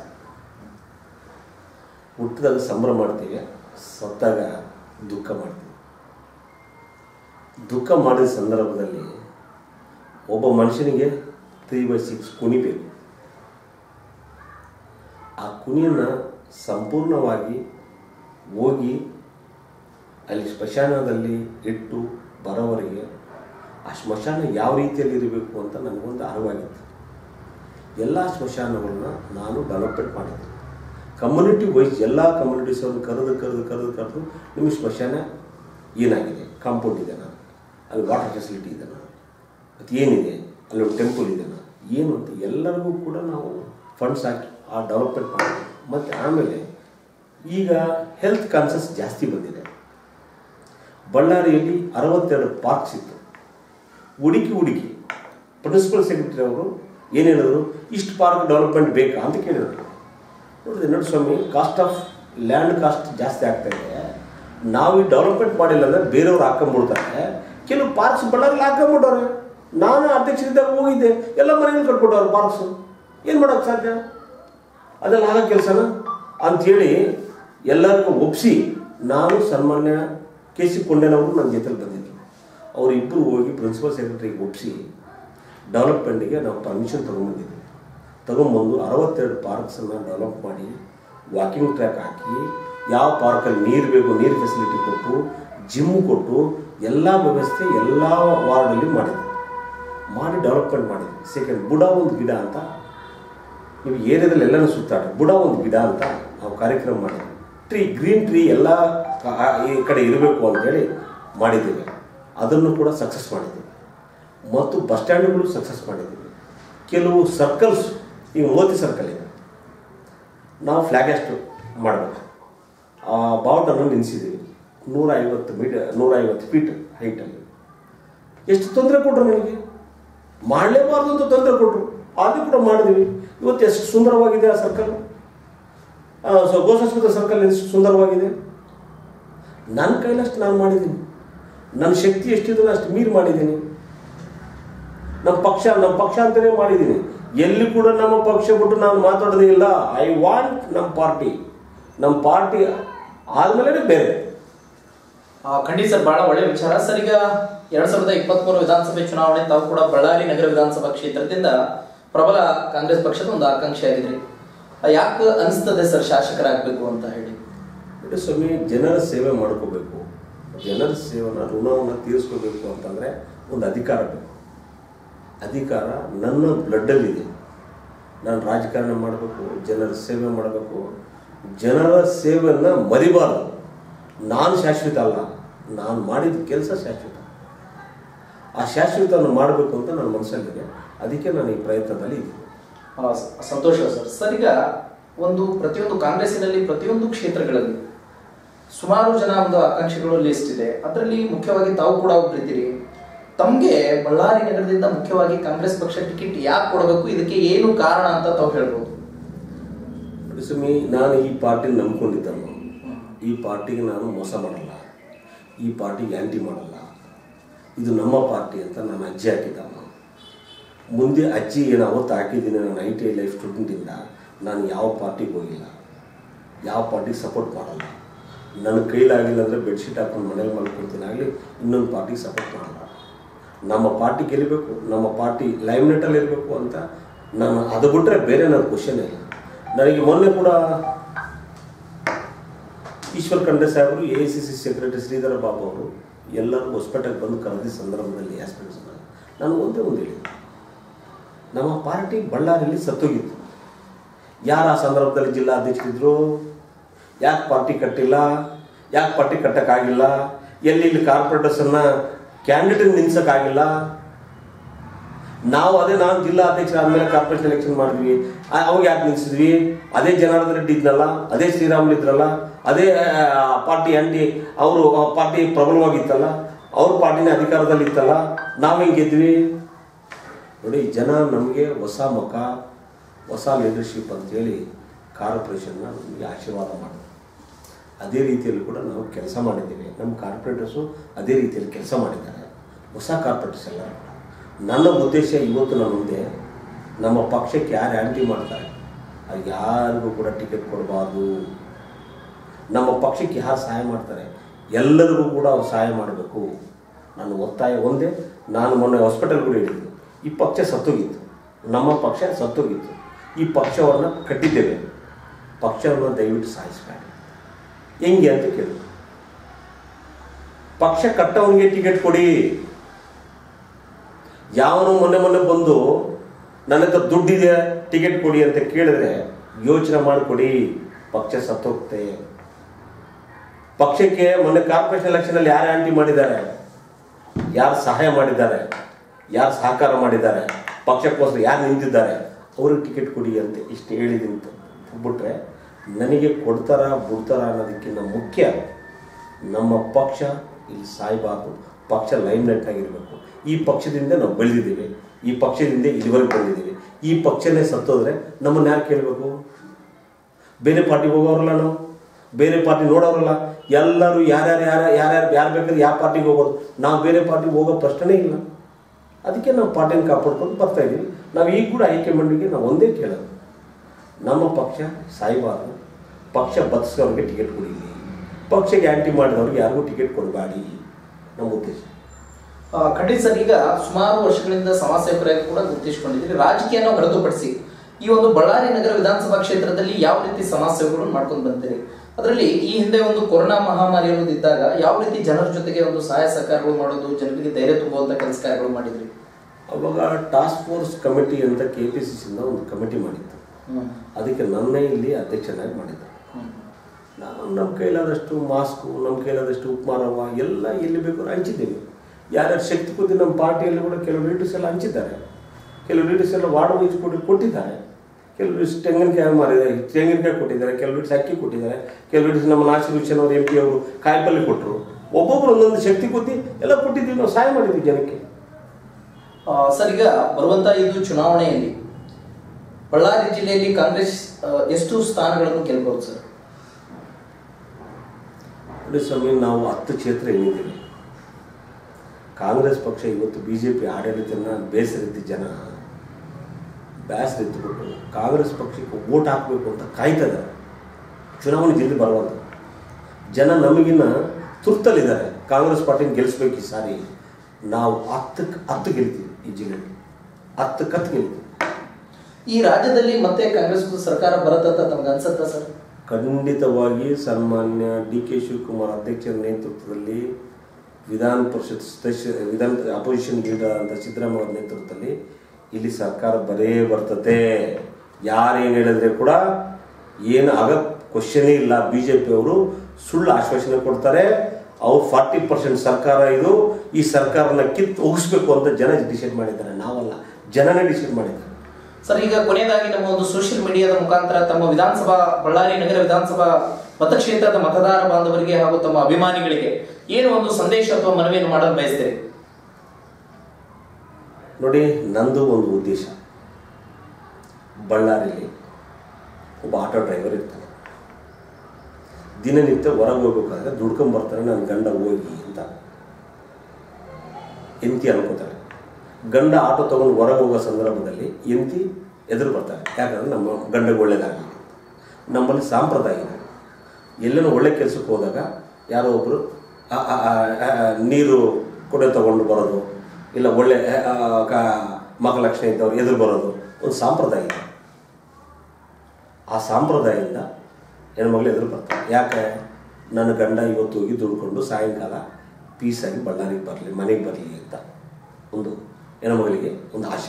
ಹುಟ್ಟಿದಾಗ ಸಂಭ್ರಮ ಮಾಡ್ತೀವಿ ಸತ್ತಾಗ ದುಃಖ ಮಾಡ್ತೀವಿ ದುಃಖ ಮಾಡಿದ ಸಂದರ್ಭದಲ್ಲಿ ಒಬ್ಬ ಮನುಷ್ಯನಿಗೆ ತ್ರೀ ಬೈ ಸಿಕ್ಸ್ ಕುಣಿಬೇಕು ಆ ಕುಣಿಯನ್ನು ಸಂಪೂರ್ಣವಾಗಿ ಹೋಗಿ ಅಲ್ಲಿ ಸ್ಮಶಾನದಲ್ಲಿ ಇಟ್ಟು ಬರೋವರೆಗೆ ಆ ಸ್ಮಶಾನ ಯಾವ ರೀತಿಯಲ್ಲಿ ಇರಬೇಕು ಅಂತ ನನಗೊಂದು ಅರಿವಾಗಿತ್ತು ಎಲ್ಲ ಸ್ಮಶಾನಗಳನ್ನ ನಾನು ಡೆವಲಪ್ಮೆಂಟ್ ಮಾಡಿದ್ದೆ ಕಮ್ಯುನಿಟಿ ವೈಸ್ ಎಲ್ಲ ಕಮ್ಯುನಿಟೀಸ್ ಅವ್ರನ್ನ ಕರೆದು ಕರೆದು ಕರೆದು ಕರೆದು ನಿಮ್ಮ ಸ್ಮಶಾನ ಏನಾಗಿದೆ ಕಾಂಪೌಂಡ್ ಇದೆನಾ ಅಲ್ಲಿ ವಾಟರ್ ಫೆಸಿಲಿಟಿ ಇದೆನಾ ಮತ್ತು ಏನಿದೆ ಅಲ್ಲಿ ಒಂದು ಟೆಂಪಲ್ ಇದೆನಾ ಏನು ಅಂತ ಎಲ್ಲರಿಗೂ ಕೂಡ ನಾವು ಫಂಡ್ಸ್ ಹಾಕಿ ಆ ಡೆವಲಪ್ಮೆಂಟ್ ಮಾಡಿದ್ವಿ ಮತ್ತು ಆಮೇಲೆ ಈಗ ಹೆಲ್ತ್ ಕಾನ್ಸಸ್ ಜಾಸ್ತಿ ಬಂದಿದೆ ಬಳ್ಳಾರಿಯಲ್ಲಿ ಅರವತ್ತೆರಡು ಪಾರ್ಕ್ಸ್ ಇತ್ತು ಹುಡುಕಿ ಹುಡುಕಿ ಪ್ರಿನ್ಸಿಪಲ್ ಸೆಕ್ರೆಟರಿ ಅವರು ಏನು ಹೇಳಿದ್ರು ಇಷ್ಟು ಪಾರ್ಕ್ ಡೆವಲಪ್ಮೆಂಟ್ ಬೇಕಾ ಅಂತ ಕೇಳಿದ್ರು ನೋಡಿದೆ ನೋಡಿ ಸ್ವಾಮಿ ಕಾಸ್ಟ್ ಆಫ್ ಲ್ಯಾಂಡ್ ಕಾಸ್ಟ್ ಜಾಸ್ತಿ ಆಗ್ತಾ ಇದೆ ನಾವು ಈ ಡೆವಲಪ್ಮೆಂಟ್ ಮಾಡಿಲ್ಲ ಅಂದರೆ ಬೇರೆಯವ್ರು ಹಾಕೊಂಡ್ಬಿಡ್ತಾರೆ ಕೆಲವು ಪಾರ್ಕ್ಸ್ ಬಳ್ಳಾರಲ್ಲಿ ಹಾಕೊಂಡ್ಬಿಟ್ಟವ್ರೆ ನಾನು ಅಧ್ಯಕ್ಷರಿದ್ದಾಗ ಹೋಗಿದ್ದೆ ಎಲ್ಲ ಮನೆಗಳು ಕಟ್ಬಿಟ್ಟವ್ರು ಪಾರ್ಕ್ಸು ಏನು ಮಾಡೋಕ್ಕೆ ಸಾಧ್ಯ ಅದೆಲ್ಲ ಆಗೋ ಕೆಲಸನ ಅಂಥೇಳಿ ಎಲ್ಲರಿಗೂ ಒಪ್ಪಿಸಿ ನಾನು ಸನ್ಮಾನ್ಯ ಕೆ ಸಿ ಕೊಂಡೇನವರು ನನ್ನ ಜೊತೆಲಿ ಬಂದಿದ್ದರು ಅವರಿಬ್ಬರು ಹೋಗಿ ಪ್ರಿನ್ಸಿಪಲ್ ಸೆಕ್ರೆಟರಿಗೆ ಒಪ್ಪಿಸಿ ಡೆವಲಪ್ಮೆಂಟಿಗೆ ನಾವು ಪರ್ಮಿಷನ್ ತೊಗೊಂಬಂದಿದ್ವಿ ತೊಗೊಂಬಂದು ಅರವತ್ತೆರಡು ಪಾರ್ಕ್ಸನ್ನು ಡೆವಲಪ್ ಮಾಡಿ ವಾಕಿಂಗ್ ಟ್ರ್ಯಾಕ್ ಹಾಕಿ ಯಾವ ಪಾರ್ಕಲ್ಲಿ ನೀರು ಬೇಕು ನೀರು ಫೆಸಿಲಿಟಿ ಕೊಟ್ಟು ಜಿಮ್ ಕೊಟ್ಟು ಎಲ್ಲ ವ್ಯವಸ್ಥೆ ಎಲ್ಲ ವಾರ್ಡಲ್ಲಿ ಮಾಡಿದ್ವಿ ಮಾಡಿ ಡೆವಲಪ್ಮೆಂಟ್ ಮಾಡಿದ್ವಿ ಸೆಕೆಂಡ್ ಬುಡ ಒಂದು ಗಿಡ ಅಂತ ನೀವು ಏರಿಯಾದಲ್ಲಿ ಎಲ್ಲನೂ ಸುತ್ತಾಡಿ ಬುಡ ಒಂದು ಗಿಡ ಅಂತ ನಾವು ಕಾರ್ಯಕ್ರಮ ಮಾಡಿದ್ವಿ ಟ್ರೀ ಗ್ರೀನ್ ಟ್ರೀ ಎಲ್ಲ ಕ- ಆ- ಈ ಕಡೆ ಇರಬೇಕು ಅಂತೇಳಿ ಮಾಡಿದ್ದೇವೆ ಅದನ್ನು ಕೂಡ ಸಕ್ಸಸ್ ಮಾಡಿದ್ದೀವಿ ಮತ್ತು ಬಸ್ ಸ್ಟ್ಯಾಂಡ್ಗಳು ಸಕ್ಸಸ್ ಮಾಡಿದ್ದೀವಿ ಕೆಲವು ಸರ್ಕಲ್ಸ್ ಈಗ ಮೋತಿ ಸರ್ಕಲ್ ಇದೆ ನಾವು ಫ್ಲ್ಯಾಗ್ ಅಷ್ಟು ಮಾಡಬೇಕು ಆ ಬಾವುಟನ್ನು ನಿಲ್ಲಿಸಿದ್ದೀವಿ ನೂರ ಐವತ್ತು ಮೀಟರ್ ನೂರ ಐವತ್ತು ಫೀಟ್ ಹೈಟಲ್ಲಿ ಎಷ್ಟು ತೊಂದರೆ ಕೊಟ್ಟರು ನನಗೆ ಮಾಡಲೇಬಾರ್ದು ಅಂತ ತೊಂದರೆ ಕೊಟ್ಟರು ಆದರೂ ಕೂಡ ಮಾಡಿದ್ವಿ ಇವತ್ತು ಎಷ್ಟು ಸುಂದರವಾಗಿದೆ ಆ ಸರ್ಕಲ್ ಸೊ ಗೋಸಂಸ್ಕೃತ ಸರ್ಕಲ್ ಎಷ್ಟು ಸುಂದರವಾಗಿದೆ ನನ್ನ ಕೈಲಷ್ಟು ನಾನು ಮಾಡಿದ್ದೀನಿ ನನ್ನ ಶಕ್ತಿ ಎಷ್ಟಿದೆಯೋ ಅಷ್ಟು ಮೀರಿ ಮಾಡಿದ್ದೀನಿ ನಮ್ಮ ಪಕ್ಷ ನಮ್ಮ ಪಕ್ಷ ಅಂತಲೇ ಮಾಡಿದ್ದೀನಿ ಎಲ್ಲಿ ಕೂಡ ನಮ್ಮ ಪಕ್ಷ ಬಿಟ್ಟು ನಾನು ಮಾತಾಡೋದೇ ಇಲ್ಲ ಐ ವಾಂಟ್ ನಮ್ಮ ಪಾರ್ಟಿ ನಮ್ಮ ಪಾರ್ಟಿ ಆದಮೇಲೆ ಬೇರೆ ಆ, ಖಂಡಿತ ಸರ್ ಬಹಳ ಒಳ್ಳೆ ವಿಚಾರ ಸರ್ ಈಗ ಎರಡ್ ಸಾವಿರದ ಇಪ್ಪತ್ಮೂರು ವಿಧಾನಸಭೆ ಚುನಾವಣೆ ತಾವು ಕೂಡ ಬಳ್ಳಾರಿ ನಗರ ವಿಧಾನಸಭಾ ಕ್ಷೇತ್ರದಿಂದ ಪ್ರಬಲ ಕಾಂಗ್ರೆಸ್ ಪಕ್ಷದ ಒಂದು ಆಕಾಂಕ್ಷಿ ಆಗಿದ್ರಿ ಯಾಕೆ ಅನಿಸ್ತದೆ ಸರ್ ಶಾಸಕರಾಗಬೇಕು ಅಂತ ಹೇಳಿ ನೋಡಿ ಸ್ವಾಮಿ ಜನರ ಸೇವೆ ಮಾಡ್ಕೋಬೇಕು ಜನರ ಸೇವೆನ ಋಣವನ್ನು ತೀರಿಸ್ಕೋಬೇಕು ಅಂತಂದರೆ ಒಂದು ಅಧಿಕಾರ ಬೇಕು ಅಧಿಕಾರ ನನ್ನ ಬ್ಲಡ್ಡಲ್ಲಿದೆ ನಾನು ರಾಜಕಾರಣ ಮಾಡಬೇಕು ಜನರ ಸೇವೆ ಮಾಡಬೇಕು ಜನರ ಸೇವೆಯನ್ನು ಮರಿಬಾರ್ದು ನಾನು ಶಾಶ್ವತ ಅಲ್ಲ ನಾನು ಮಾಡಿದ ಕೆಲಸ ಶಾಶ್ವತ ಆ ಶಾಶ್ವತವನ್ನು ಮಾಡಬೇಕು ಅಂತ ನನ್ನ ಮನಸ್ಸಲ್ಲಿದೆ ಅದಕ್ಕೆ ನಾನು ಈ ಪ್ರಯತ್ನದಲ್ಲಿ ಇದ್ದೀನಿ ಆ, ಸ- ಸಂತೋಷ ಸರ್ ಸರ್ ಈಗ ಒಂದು ಪ್ರತಿಯೊಂದು ಕಾಂಗ್ರೆಸ್ಸಿನಲ್ಲಿ ಪ್ರತಿಯೊಂದು ಕ್ಷೇತ್ರಗಳಲ್ಲಿ ಸುಮಾರು ಜನ ಒಂದು ಆಕಾಂಕ್ಷಿಗಳು ಲಿಸ್ಟ್ ಇದೆ ಅದರಲ್ಲಿ ಮುಖ್ಯವಾಗಿ ತಾವು ಕೂಡ ಒಬ್ಬರಿದ್ದೀರಿ ತಮಗೆ ಬಳ್ಳಾರಿ ನಗರದಿಂದ ಮುಖ್ಯವಾಗಿ ಕಾಂಗ್ರೆಸ್ ಪಕ್ಷ ಟಿಕೆಟ್ ಯಾಕೆ ಕೊಡಬೇಕು ಇದಕ್ಕೆ ಏನು ಕಾರಣ ಅಂತ ತಾವು ಹೇಳ್ಬೋದು ನೋಡಿ ಸ್ವಾಮಿ ನಾನು ಈ ಪಾರ್ಟಿ ನಂಬ್ಕೊಂಡಿದ್ದನು ಈ ಪಾರ್ಟಿಗೆ ನಾನು ಮೋಸ ಮಾಡಲ್ಲ ಈ ಪಾರ್ಟಿಗೆ ಆ್ಯಂಟಿ ಮಾಡಲ್ಲ ಇದು ನಮ್ಮ ಪಾರ್ಟಿ ಅಂತ ನಾನು ಅಜ್ಜಿ ಹಾಕಿದ್ದವನು ಮುಂದೆ ಅಜ್ಜಿ ಏನು ಅವತ್ತು ಹಾಕಿದ್ದೀನಿ ನಾನು ಐ ಟಿ ಐ ಲೈಫ್ ಸ್ಟೂಡೆಂಟಿಂದ ನಾನು ಯಾವ ಪಾರ್ಟಿಗೆ ಹೋಗಿಲ್ಲ ಯಾವ ಪಾರ್ಟಿಗೆ ಸಪೋರ್ಟ್ ಮಾಡಲ್ಲ ನನ್ನ ಕೈಲಾಗಿಲ್ಲ ಅಂದರೆ ಬೆಡ್ಶೀಟ್ ಹಾಕೊಂಡು ಮನೇಲಿ ಮಲ್ಕೊಳ್ತೀನಿ ಆಗಲಿ ಇನ್ನೊಂದು ಪಾರ್ಟಿಗೆ ಸಪೋರ್ಟ್ ಮಾಡಲ್ಲ ನಮ್ಮ ಪಾರ್ಟಿ ಗೆಲ್ಲಬೇಕು ನಮ್ಮ ಪಾರ್ಟಿ ಲೈಮ್ನೆಟಲ್ಲಿ ಇರಬೇಕು ಅಂತ ನಾನು ಅದು ಬಿಟ್ಟರೆ ಬೇರೆ ನನ್ನ ಕ್ವಶನ್ ಇಲ್ಲ ನನಗೆ ಮೊನ್ನೆ ಕೂಡ ಈಶ್ವರ್ ಖಂಡ್ರೆ ಸಾಹೇಬರು A I C C secretary Sridhara Babu ಅವರು ಎಲ್ಲರೂ ಹೊಸ್ಪೇಟೆಗೆ ಬಂದು ಕರೆದ ಸಂದರ್ಭದಲ್ಲಿ ಆಸ್ಪಿರೆಂಟ್ಸ್ನ ನಾನು ಒಂದೇ ಒಂದು ಹೇಳಿದೆ ನಮ್ಮ ಪಾರ್ಟಿ ಬಳ್ಳಾರಿಯಲ್ಲಿ ಸತ್ತೋಗಿತ್ತು ಯಾರು ಆ ಸಂದರ್ಭದಲ್ಲಿ ಜಿಲ್ಲಾಧ್ಯಕ್ಷರಿದ್ರು ಯಾಕೆ ಪಾರ್ಟಿ ಕಟ್ಟಿಲ್ಲ ಯಾಕೆ ಪಾರ್ಟಿ ಕಟ್ಟಕ್ಕಾಗಿಲ್ಲ ಎಲ್ಲಿ ಇಲ್ಲಿ ಕಾರ್ಪೊರೇಟರ್ಸನ್ನ ಕ್ಯಾಂಡಿಡೇಟ್ ನಿಲ್ಸಕ್ಕಾಗಿಲ್ಲ ನಾವು ಅದೇ ನಾನು ಜಿಲ್ಲಾ ಅಧ್ಯಕ್ಷ ಆದ್ಮೇಲೆ ಕಾರ್ಪೊರೇಷನ್ ಎಲೆಕ್ಷನ್ ಮಾಡಿದ್ವಿ ಆ- ಅವಾಗ ಯಾಕೆ ನಿಲ್ಸಿದ್ವಿ ಅದೇ ಜನಾರ್ದನ್ ರೆಡ್ಡಿ ಇದ್ನಲ್ಲ ಅದೇ ಶ್ರೀರಾಮುಲು ಇದ್ರಲ್ಲ ಅದೇ ಪಾರ್ಟಿ ಆಂಟಿ ಅವರು ಪಾರ್ಟಿ ಪ್ರಬಲವಾಗಿತ್ತಲ್ಲ ಅವ್ರ ಪಾರ್ಟಿನ ಅಧಿಕಾರದಲ್ಲಿ ಇತ್ತಲ್ಲ ನಾವು ಹೆಂಗೆ ಗೆದ್ವಿ ನೋಡಿ ಜನ ನಮಗೆ ಹೊಸ ಮುಖ ಹೊಸ ಲೀಡರ್ಶಿಪ್ ಅಂತೇಳಿ ಕಾರ್ಪೊರೇಷನ್ನ ನಮಗೆ ಆಶೀರ್ವಾದ ಮಾಡಿದ್ರು ಅದೇ ರೀತಿಯಲ್ಲಿ ಕೂಡ ನಾವು ಕೆಲಸ ಮಾಡಿದ್ದೀವಿ ನಮ್ಮ ಕಾರ್ಪೊರೇಟರ್ಸು ಅದೇ ರೀತಿಯಲ್ಲಿ ಕೆಲಸ ಮಾಡಿದ್ದಾರೆ ಹೊಸ ಕಾರ್ಪೊರೇಟರ್ಸ್ ಎಲ್ಲ ನನ್ನ ಉದ್ದೇಶ ಇವತ್ತು ನನ್ನ ಮುಂದೆ ನಮ್ಮ ಪಕ್ಷಕ್ಕೆ ಯಾರು ಆ್ಯಂಟಿ ಮಾಡ್ತಾರೆ ಅದು ಯಾರಿಗೂ ಕೂಡ ಟಿಕೆಟ್ ಕೊಡಬಾರ್ದು ನಮ್ಮ ಪಕ್ಷಕ್ಕೆ ಯಾರು ಸಹಾಯ ಮಾಡ್ತಾರೆ ಎಲ್ಲರಿಗೂ ಕೂಡ ಅವ್ರು ಸಹಾಯ ಮಾಡಬೇಕು ನನ್ನ ಒತ್ತಾಯ ಒಂದೇ ನಾನು ಮೊನ್ನೆ ಹಾಸ್ಪಿಟಲ್ ಕೂಡ ಹೇಳಿದ್ದು ಈ ಪಕ್ಷ ಸತ್ತೋಗಿತ್ತು ನಮ್ಮ ಪಕ್ಷ ಸತ್ತೋಗಿತ್ತು ಈ ಪಕ್ಷವನ್ನು ಕಟ್ಟಿದ್ದೇವೆ ಪಕ್ಷವನ್ನು ದಯವಿಟ್ಟು ಸಾಯಿಸಬೇಡಿ ಹೆಂಗೆ ಅಂತ ಕೇಳಿದ್ರು ಪಕ್ಷ ಕಟ್ಟವನಿಗೆ ಟಿಕೆಟ್ ಕೊಡಿ ಯಾವನು ಮೊನ್ನೆ ಮೊನ್ನೆ ಬಂದು ನನ್ನ ಹತ್ರ ದುಡ್ಡಿದೆ ಟಿಕೆಟ್ ಕೊಡಿ ಅಂತ ಕೇಳಿದ್ರೆ ಯೋಚನೆ ಮಾಡಿಕೊಡಿ ಪಕ್ಷ ಸತ್ತೋಗುತ್ತೆ ಪಕ್ಷಕ್ಕೆ ಮೊನ್ನೆ ಕಾರ್ಪೊರೇಷನ್ ಎಲೆಕ್ಷನ್ ಅಲ್ಲಿ ಯಾರು ಆಂಟಿ ಮಾಡಿದ್ದಾರೆ ಯಾರು ಸಹಾಯ ಮಾಡಿದ್ದಾರೆ ಯಾರು ಸಹಕಾರ ಮಾಡಿದ್ದಾರೆ ಪಕ್ಷಕ್ಕೋಸ್ಕರ ಯಾರು ನಿಂತಿದ್ದಾರೆ ಅವ್ರಿಗೆ ಟಿಕೆಟ್ ಕೊಡಿ ಅಂತ ಇಷ್ಟು ಹೇಳಿದ್ದೀನಿ ಬಿಟ್ರೆ ನನಗೆ ಕೊಡ್ತಾರ ಬಿಡ್ತಾರ ಅನ್ನೋದಕ್ಕಿಂತ ಮುಖ್ಯ ನಮ್ಮ ಪಕ್ಷ ಇಲ್ಲಿ ಸಾಯಬಾರ್ದು ಪಕ್ಷ ಲೈಮ್ ಆಗಿರಬೇಕು ಈ ಪಕ್ಷದಿಂದ ನಾವು ಬೆಳೆದಿದ್ದೀವಿ ಈ ಪಕ್ಷದಿಂದ ಇಲ್ಲಿವರೆಗೆ ಬಂದಿದ್ದೀವಿ ಈ ಪಕ್ಷನೇ ಸತ್ತೋದ್ರೆ ನಮ್ಮನ್ನು ಯಾರು ಕೇಳಬೇಕು ಬೇರೆ ಪಾರ್ಟಿಗೆ ಹೋಗೋರಲ್ಲ ನಾವು ಬೇರೆ ಪಾರ್ಟಿ ನೋಡೋರಲ್ಲ ಎಲ್ಲರೂ ಯಾರ್ಯಾರು ಯಾರ ಯಾರ್ಯಾರು ಯಾರು ಬೇಕಾದ್ರೆ ಯಾವ ಪಾರ್ಟಿಗೆ ಹೋಗೋದು ನಾವು ಬೇರೆ ಪಾರ್ಟಿಗೆ ಹೋಗೋ ಪ್ರಶ್ನೆ ಇಲ್ಲ ಅದಕ್ಕೆ ನಾವು ಪಾರ್ಟಿನ ಕಾಪಾಡ್ಕೊಂಡು ಬರ್ತಾ ಇದ್ದೀವಿ ನಾವು ಈಗ ಕೂಡ ಹೈಕಮಾಂಡಿಗೆ ನಾವು ಒಂದೇ ಕೇಳೋದು ನಮ್ಮ ಪಕ್ಷ ಸಾಯಬಾರ್ದು ಪಕ್ಷ ಬದುಸೋರಿಗೆ ಟಿಕೆಟ್ ಕೊಡಿಲಿ ಪಕ್ಷಕ್ಕೆ ಆ್ಯಂಟಿ ಮಾಡಿದವ್ರಿಗೆ ಯಾರಿಗೂ ಟಿಕೆಟ್ ಕೊಡಬೇಡಿ ನಮ್ಮ ಉದ್ದೇಶ ಆ, ಖಂಡಿತ ಸರ್ ಈಗ ಸುಮಾರು ವರ್ಷಗಳಿಂದ ಸಮಾಜ ಸೇವಕರಾಗಿ ಕೂಡ ಗುರುತಿಸಿಕೊಂಡಿದ್ದೀರಿ ರಾಜಕೀಯನ ಹೊರತುಪಡಿಸಿ ಈ ಒಂದು ಬಳ್ಳಾರಿ ನಗರ ವಿಧಾನಸಭಾ ಕ್ಷೇತ್ರದಲ್ಲಿ ಯಾವ ರೀತಿ ಸಮಾಜ ಸೇವೆಗಳನ್ನು ಮಾಡ್ಕೊಂಡು ಬಂತೀರಿ ಅದರಲ್ಲಿ ಈ ಹಿಂದೆ ಒಂದು ಕೊರೋನಾ ಮಹಾಮಾರಿ ಅನ್ನೋದು ಇದ್ದಾಗ ಯಾವ ರೀತಿ ಜನರ ಜೊತೆಗೆ ಒಂದು ಸಹಾಯ ಸಹಕಾರಗಳು ಮಾಡೋದು ಜನರಿಗೆ ಧೈರ್ಯ ತುಂಬುವಂತ ಕೆಲಸ ಕಾರ್ಯಗಳು ಮಾಡಿದ್ರಿ ಅವಾಗ ಟಾಸ್ಕ್ ಫೋರ್ಸ್ ಕಮಿಟಿ ಅಂತ ಕೆ ಪಿ ಸಿ ಸಿಯಿಂದ ಒಂದು ಕಮಿಟಿ ಮಾಡಿತ್ತು ಹ್ಮ್. ಅದಕ್ಕೆ ನನ್ನೇ ಇಲ್ಲಿ ಅಧ್ಯಕ್ಷನಾಗಿ ಮಾಡಿದ್ದರು ಹ್ಮ್. ನಾವು ನಮ್ಮ ಕೈಲಾದಷ್ಟು ಮಾಸ್ಕು ನಮ್ಮ ಕೈಲಾದಷ್ಟು ಉಪ್ಮಾ ರವ ಎಲ್ಲ ಎಲ್ಲಿ ಬೇಕು ಹಂಚಿದ್ದೀವಿ ಯಾರ್ಯಾರು ಶಕ್ತಿ ಕೂತಿ ನಮ್ಮ ಪಾರ್ಟಿಯಲ್ಲಿ ಕೂಡ ಕೆಲವು ಲೀಡರ್ಸ್ ಎಲ್ಲ ಹಂಚಿದ್ದಾರೆ ಕೆಲವು ಲೀಡರ್ಸ್ ಎಲ್ಲ ವಾರ್ಡ್ ವೈಸ್ ಕೊಟ್ಟು ಕೊಟ್ಟಿದ್ದಾರೆ ಕೆಲವು ಲೀಡರ್ಸ್ ತೆಂಗಿನಕಾಯಿ ಮಾರಿದ್ದಾರೆ ತೆಂಗಿನಕಾಯಿ ಕೊಟ್ಟಿದ್ದಾರೆ ಕೆಲವು ಲೀಡರ್ಸ್ ಅಕ್ಕಿ ಕೊಟ್ಟಿದ್ದಾರೆ ಕೆಲವು ಲೀಡರ್ಸ್ ನಮ್ಮ ನಾಸಿರ್ ಹುಸೇನ್ ಅವರು ಎಂ ಪಿ ಅವರು ಕಾಯಿಪಲ್ಲೆ ಕೊಟ್ಟರು ಒಬ್ಬೊಬ್ಬರು ಒಂದೊಂದು ಶಕ್ತಿ ಕೂತಿ ಎಲ್ಲ ಕೊಟ್ಟಿದ್ದೀವಿ ನಾವು ಸಹಾಯ ಮಾಡಿದ್ವಿ ಜನಕ್ಕೆ ಆ, ಸರ್ ಈಗ ಬರುವಂತ ಇದು ಚುನಾವಣೆಯಲ್ಲಿ ಬಳ್ಳಾರಿ ಜಿಲ್ಲೆಯಲ್ಲಿ ಕಾಂಗ್ರೆಸ್ ಆ, ಎಷ್ಟು ಸ್ಥಾನಗಳನ್ನು ಗೆಲ್ಬಹುದು ಸರ್ ನೋಡಿ ಸ್ವಾಮಿ ನಾವು ಹತ್ತು ಕ್ಷೇತ್ರ ಏನಿದ್ದೀವಿ ಕಾಂಗ್ರೆಸ್ ಪಕ್ಷ ಇವತ್ತು ಬಿ ಜೆ ಪಿ ಆಡಳಿತನ ಬೇಸರಿದ್ದ ಜನ ಬೇಸರಿದ್ದುಬಿಟ್ಟು ಕಾಂಗ್ರೆಸ್ ಪಕ್ಷಕ್ಕೆ ವೋಟ್ ಹಾಕಬೇಕು ಅಂತ ಕಾಯ್ತಾ ಇದ್ದಾರೆ ಚುನಾವಣೆ ಜಲ್ದಿ ಬರುವಂತ ಜನ ನಮಗಿನ್ನ ತುರ್ತಲಿದ್ದಾರೆ ಕಾಂಗ್ರೆಸ್ ಪಾರ್ಟಿನ ಗೆಲ್ಲಿಸ್ಬೇಕು ಈ ಸಾರಿ ನಾವು ಹತ್ತಕ್ಕೆ ಹತ್ತು ಗೆಲ್ತೀವಿ ಈ ಜಿಲ್ಲೆಯಲ್ಲಿ ಹತ್ತಕ್ಕೆ ಹತ್ತು ಗೆಲ್ತೀವಿ ಈ ರಾಜ್ಯದಲ್ಲಿ ಮತ್ತೆ ಕಾಂಗ್ರೆಸ್ ಸರ್ಕಾರ ಬರುತ್ತಂತ ತಮ್ಗೆ ಅನ್ಸತ್ತಾ ಸರ್ ಖಂಡಿತವಾಗಿ ಸನ್ಮಾನ್ಯ ಡಿ ಕೆ ಶಿವಕುಮಾರ್ ಅಧ್ಯಕ್ಷರ ನೇತೃತ್ವದಲ್ಲಿ ವಿಧಾನ ಪರಿಷತ್ ಸದಸ್ಯ ವಿಧಾನ ಅಪೋಸಿಷನ್ ಲೀಡರ್ ಅಂತ ಸಿದ್ದರಾಮಯ್ಯ ಅವ್ರ ನೇತೃತ್ವದಲ್ಲಿ ಇಲ್ಲಿ ಸರ್ಕಾರ ಬರೇ ಬರ್ತತೆ ಯಾರೇನು ಹೇಳಿದ್ರೆ ಕೂಡ ಏನು ಆಗ ಕ್ವಶನೇ ಇಲ್ಲ ಬಿ ಜೆ ಅವರು ಸುಳ್ಳು ಆಶ್ವಾಸನೆ ಕೊಡ್ತಾರೆ ಅವ್ರು ಫಾರ್ಟಿ ಪರ್ಸೆಂಟ್ ಸರ್ಕಾರ ಇದು ಈ ಸರ್ಕಾರನ ಕಿತ್ತು ಹೋಗಿಸ್ಬೇಕು ಅಂತ ಜನ ಡಿಸೈಡ್ ಮಾಡಿದ್ದಾರೆ ನಾವಲ್ಲ ಜನನೇ ಡಿಸೈಡ್ ಮಾಡಿದ್ದಾರೆ ಸರ್ ಈಗ ಕೊನೆಯದಾಗಿ ನಮ್ಮ ಒಂದು ಸೋಷಿಯಲ್ ಮೀಡಿಯಾದ ಮುಖಾಂತರ ತಮ್ಮ ವಿಧಾನಸಭಾ ಬಳ್ಳಾರಿ ನಗರ ವಿಧಾನಸಭಾ ಮತಕ್ಷೇತ್ರದ ಮತದಾರ ಬಾಂಧವರಿಗೆ ಹಾಗೂ ತಮ್ಮ ಅಭಿಮಾನಿಗಳಿಗೆ ಏನು ಒಂದು ಸಂದೇಶ ಅಥವಾ ಮನವಿಯನ್ನು ಮಾಡಲು ಬಯಸ್ತೀರಿ ನೋಡಿ ನಂದು ಒಂದು ಉದ್ದೇಶ ಬಳ್ಳಾರಿಯಲ್ಲಿ ಒಬ್ಬ ಆಟೋ ಡ್ರೈವರ್ ಇರ್ತಾನೆ ದಿನನಿತ್ಯ ಹೊರಗೆ ಹೋಗ್ಬೇಕಾದ್ರೆ ದುಡ್ಕೊಂಬರ್ತಾನೆ ನನ್ನ ಗಂಡ ಹೋಗಿ ಅಂತ ಎಂತಿ ಅನ್ಕೋತಾರೆ ಗಂಡ ಆಟೋ ತಗೊಂಡು ಹೊರಗೆ ಹೋಗೋ ಸಂದರ್ಭದಲ್ಲಿ ಎಂತಿ ಎದುರು ಬರ್ತಾರೆ ಯಾಕಂದ್ರೆ ನಮ್ಮ ಗಂಡಗೆ ಒಳ್ಳೇದಾಗಲಿ ನಮ್ಮಲ್ಲಿ ಸಾಂಪ್ರದಾಯ ಇದೆ ಎಲ್ಲನೂ ಒಳ್ಳೆ ಕೆಲಸಕ್ಕೆ ಹೋದಾಗ ಯಾರೋ ಒಬ್ಬರು ನೀರು ಕೊಡೆ ತಗೊಂಡು ಬರೋದು ಇಲ್ಲ ಒಳ್ಳೆ ಆ, ಕ- ಮಹಾಲಕ್ಷ್ಮಿ ಇದ್ದವ್ರು ಎದುರು ಬರೋದು ಒಂದು ಸಾಂಪ್ರದಾಯ ಇದೆ ಆ ಸಾಂಪ್ರದಾಯದಿಂದ ಹೆಣ್ಮಗಳು ಎದುರು ಬರ್ತಾರೆ ಯಾಕೆ ನನ್ನ ಗಂಡ ಇವತ್ತು ಹೋಗಿ ದುಡ್ಕೊಂಡು ಸಾಯಂಕಾಲ ಪೀಸಾಗಿ ಬಳ್ಳಾರಿಗೆ ಬರಲಿ ಮನೆಗೆ ಬರಲಿ ಅಂತ ಒಂದು ಹೆಣ್ಮಗಳಿಗೆ ಒಂದು ಆಶೆ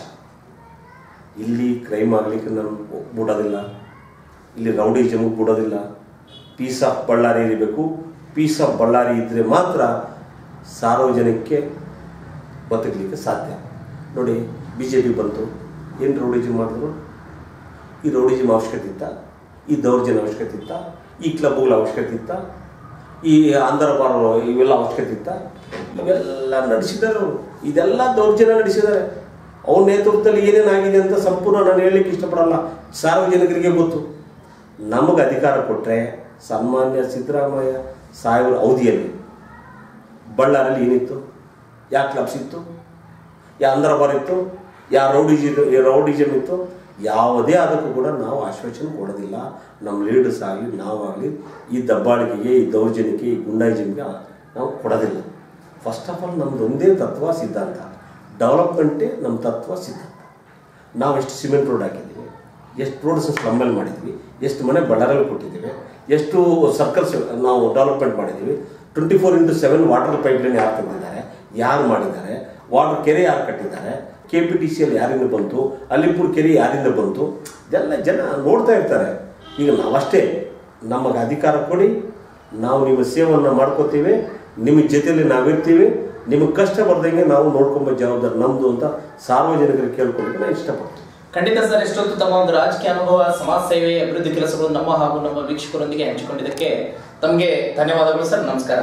ಇಲ್ಲಿ ಕ್ರೈಮ್ ಆಗಲಿಕ್ಕೆ ನಾನು ಬಿಡೋದಿಲ್ಲ ಇಲ್ಲಿ ರೌಡಿಸಮ್ಗೆ ಬಿಡೋದಿಲ್ಲ ಪೀಸ್ ಆಫ್ ಬಳ್ಳಾರಿ ಇರಬೇಕು ಪೀಸ್ ಆಫ್ ಬಳ್ಳಾರಿ ಇದ್ದರೆ ಮಾತ್ರ ಸಾರ್ವಜನಿಕಕ್ಕೆ ಬದುಕಲಿಕ್ಕೆ ಸಾಧ್ಯ ನೋಡಿ ಬಿ ಜೆ ಪಿ ಬಂತು ಏನು ರೌಡಿಸಮ್ ಮಾಡಿದ್ರು ಈ ರೌಡಿಸಮ್ ಅವಶ್ಯಕತೆ ಇತ್ತ ಈ ದೌರ್ಜನ್ಯ ಅವಶ್ಯಕತೆ ಇತ್ತ ಈ ಕ್ಲಬ್ಗಳ ಅವಶ್ಯಕತೆ ಇತ್ತ ಈ ಅಂದರಬಾರ ಇವೆಲ್ಲ ಅವಶ್ಯಕತೆ ಇತ್ತ ಇವೆಲ್ಲ ನಡೆಸಿದ್ದಾರೆ ಅವರು ಇದೆಲ್ಲ ದೌರ್ಜನ್ಯ ನಡೆಸಿದ್ದಾರೆ ಅವ್ರ ನೇತೃತ್ವದಲ್ಲಿ ಏನೇನಾಗಿದೆ ಅಂತ ಸಂಪೂರ್ಣ ನಾನು ಹೇಳಲಿಕ್ಕೆ ಇಷ್ಟಪಡಲ್ಲ ಸಾರ್ವಜನಿಕರಿಗೆ ಗೊತ್ತು ನಮಗೆ ಅಧಿಕಾರ ಕೊಟ್ಟರೆ ಸನ್ಮಾನ್ಯ ಸಿದ್ದರಾಮಯ್ಯ ಸಾಹೇಬರ ಅವಧಿಯಲ್ಲಿ ಬಳ್ಳಾರಲ್ಲಿ ಏನಿತ್ತು ಯಾ ಕ್ಲಬ್ಸ್ ಇತ್ತು ಯಾ ಅಂದರಬಾರ್ ಇತ್ತು ಯಾ ರೌಡಿಜಿ ರೌಡಿಜಮ್ ಇತ್ತು ಯಾವುದೇ ಅದಕ್ಕೂ ಕೂಡ ನಾವು ಆಶ್ವಾಸನೆ ಕೊಡೋದಿಲ್ಲ ನಮ್ಮ ಲೀಡರ್ಸ್ ಆಗಲಿ ನಾವಾಗಲಿ ಈ ದಬ್ಬಾಳಿಕೆಗೆ ಈ ದೌರ್ಜನ್ಯಕ್ಕೆ ಈ ಗುಂಡಾಯಿಸಮ್ಗೆ ನಾವು ಕೊಡೋದಿಲ್ಲ ಫಸ್ಟ್ ಆಫ್ ಆಲ್ ನಮ್ದು ಒಂದೇ ತತ್ವ ಸಿದ್ಧಾಂತ ಡೆವಲಪ್ಮೆಂಟೇ ನಮ್ಮ ತತ್ವ ಸಿದ್ಧಾಂತ ನಾವು ಎಷ್ಟು ಸಿಮೆಂಟ್ ರೋಡ್ ಹಾಕಿದ್ದೀವಿ ಎಷ್ಟು ರೋಡ್ಸ್ ಸ್ಲಮ್ಮಲ್ಲಿ ಮಾಡಿದ್ವಿ ಎಷ್ಟು ಮನೆ ಬಳ್ಳಾರಲ್ಲಿ ಕೊಟ್ಟಿದ್ದೀವಿ ಎಷ್ಟು ಸರ್ಕಲ್ಸ್ ನಾವು ಡೆವಲಪ್ಮೆಂಟ್ ಮಾಡಿದ್ದೀವಿ twenty four into seven water pipeline ಯಾರು ತಂದಿದ್ದಾರೆ ಯಾರು ಮಾಡಿದ್ದಾರೆ ವಾಟರ್ ಕೆರೆ ಯಾರು ಕಟ್ಟಿದ್ದಾರೆ ಕೆ ಪಿ ಟಿ ಸಿಯಲ್ಲಿ ಯಾರಿಂದ ಬಂತು ಅಲಿಪುರ್ ಕೆರೆ ಯಾರಿಂದ ಬಂತು ಇದೆಲ್ಲ ಜನ ನೋಡ್ತಾ ಇರ್ತಾರೆ ಈಗ ನಾವಷ್ಟೇ ನಮಗೆ ಅಧಿಕಾರ ಕೊಡಿ ನಾವು ನಿಮ್ಮ ಸೇವೆಯನ್ನು ಮಾಡ್ಕೋತೀವಿ ನಿಮ್ಮ ಜೊತೆಯಲ್ಲಿ ನಾವಿರ್ತೀವಿ ನಿಮಗೆ ಕಷ್ಟ ಬರ್ದಂಗೆ ನಾವು ನೋಡ್ಕೊಂಬ ಜವಾಬ್ದಾರಿ ನಮ್ಮದು ಅಂತ ಸಾರ್ವಜನಿಕರಿಗೆ ಕೇಳ್ಕೊಳ್ಳಿಕ್ಕೆ ನಾನು ಇಷ್ಟಪಡ್ತೀನಿ ಖಂಡಿತ ಸರ್ ಎಷ್ಟೊತ್ತು ತಮ್ಮ ಒಂದು ರಾಜಕೀಯ ಅನುಭವ ಸಮಾಜ ಸೇವೆ ಅಭಿವೃದ್ಧಿ ಕೆಲಸಗಳು ನಮ್ಮ ಹಾಗೂ ನಮ್ಮ ವೀಕ್ಷಕರೊಂದಿಗೆ ಹಂಚಿಕೊಂಡಿದ್ದಕ್ಕೆ ತಮಗೆ ಧನ್ಯವಾದಗಳು ಸರ್ ನಮಸ್ಕಾರ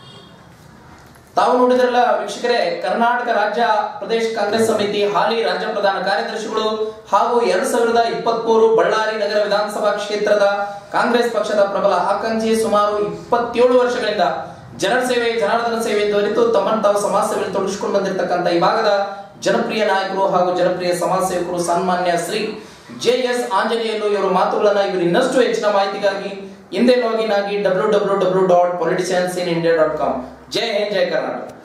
ತಾವು ನೋಡಿದ್ರಲ್ಲ ವೀಕ್ಷಕರೇ ಕರ್ನಾಟಕ ರಾಜ್ಯ ಪ್ರದೇಶ ಕಾಂಗ್ರೆಸ್ ಸಮಿತಿ ಹಾಲಿ ರಾಜ್ಯ ಪ್ರಧಾನ ಕಾರ್ಯದರ್ಶಿಗಳು ಹಾಗೂ ಎರಡ್ ಸಾವಿರದ ಇಪ್ಪತ್ತ್ ಮೂರು ಬಳ್ಳಾರಿ ನಗರ ವಿಧಾನಸಭಾ ಕ್ಷೇತ್ರದ ಕಾಂಗ್ರೆಸ್ ಪಕ್ಷದ ಪ್ರಬಲ ಆಕಾಂಕ್ಷಿ ಸುಮಾರು ಇಪ್ಪತ್ತೇಳು ವರ್ಷಗಳಿಂದ ಜನರ ಸೇವೆ ಜನಾರ್ದನ ಸೇವೆ ದೊರೆತು ತಮ್ಮನ್ನು ತಾವು ಸಮಾಜ ಸೇವೆಯಲ್ಲಿ ತೊಡಗಿಸಿಕೊಂಡು ಬಂದಿರತಕ್ಕಂಥ ಈ ಭಾಗದ ಜನಪ್ರಿಯ ನಾಯಕರು ಹಾಗೂ ಜನಪ್ರಿಯ ಸಮಾಜ ಸೇವಕರು ಸನ್ಮಾನ್ಯ ಶ್ರೀ ಜೆ ಎಸ್ ಆಂಜನೇಯಲು ಇವರ ಮಾತುಗಳನ್ನ ಇವರು ಇನ್ನಷ್ಟು ಹೆಚ್ಚಿನ ಮಾಹಿತಿಗಾಗಿ ಹಿಂದೆ ಲಾಗಿನ್ ಆಗಿ W W W dot politicians in India dot com Jai Hind Jai Karnataka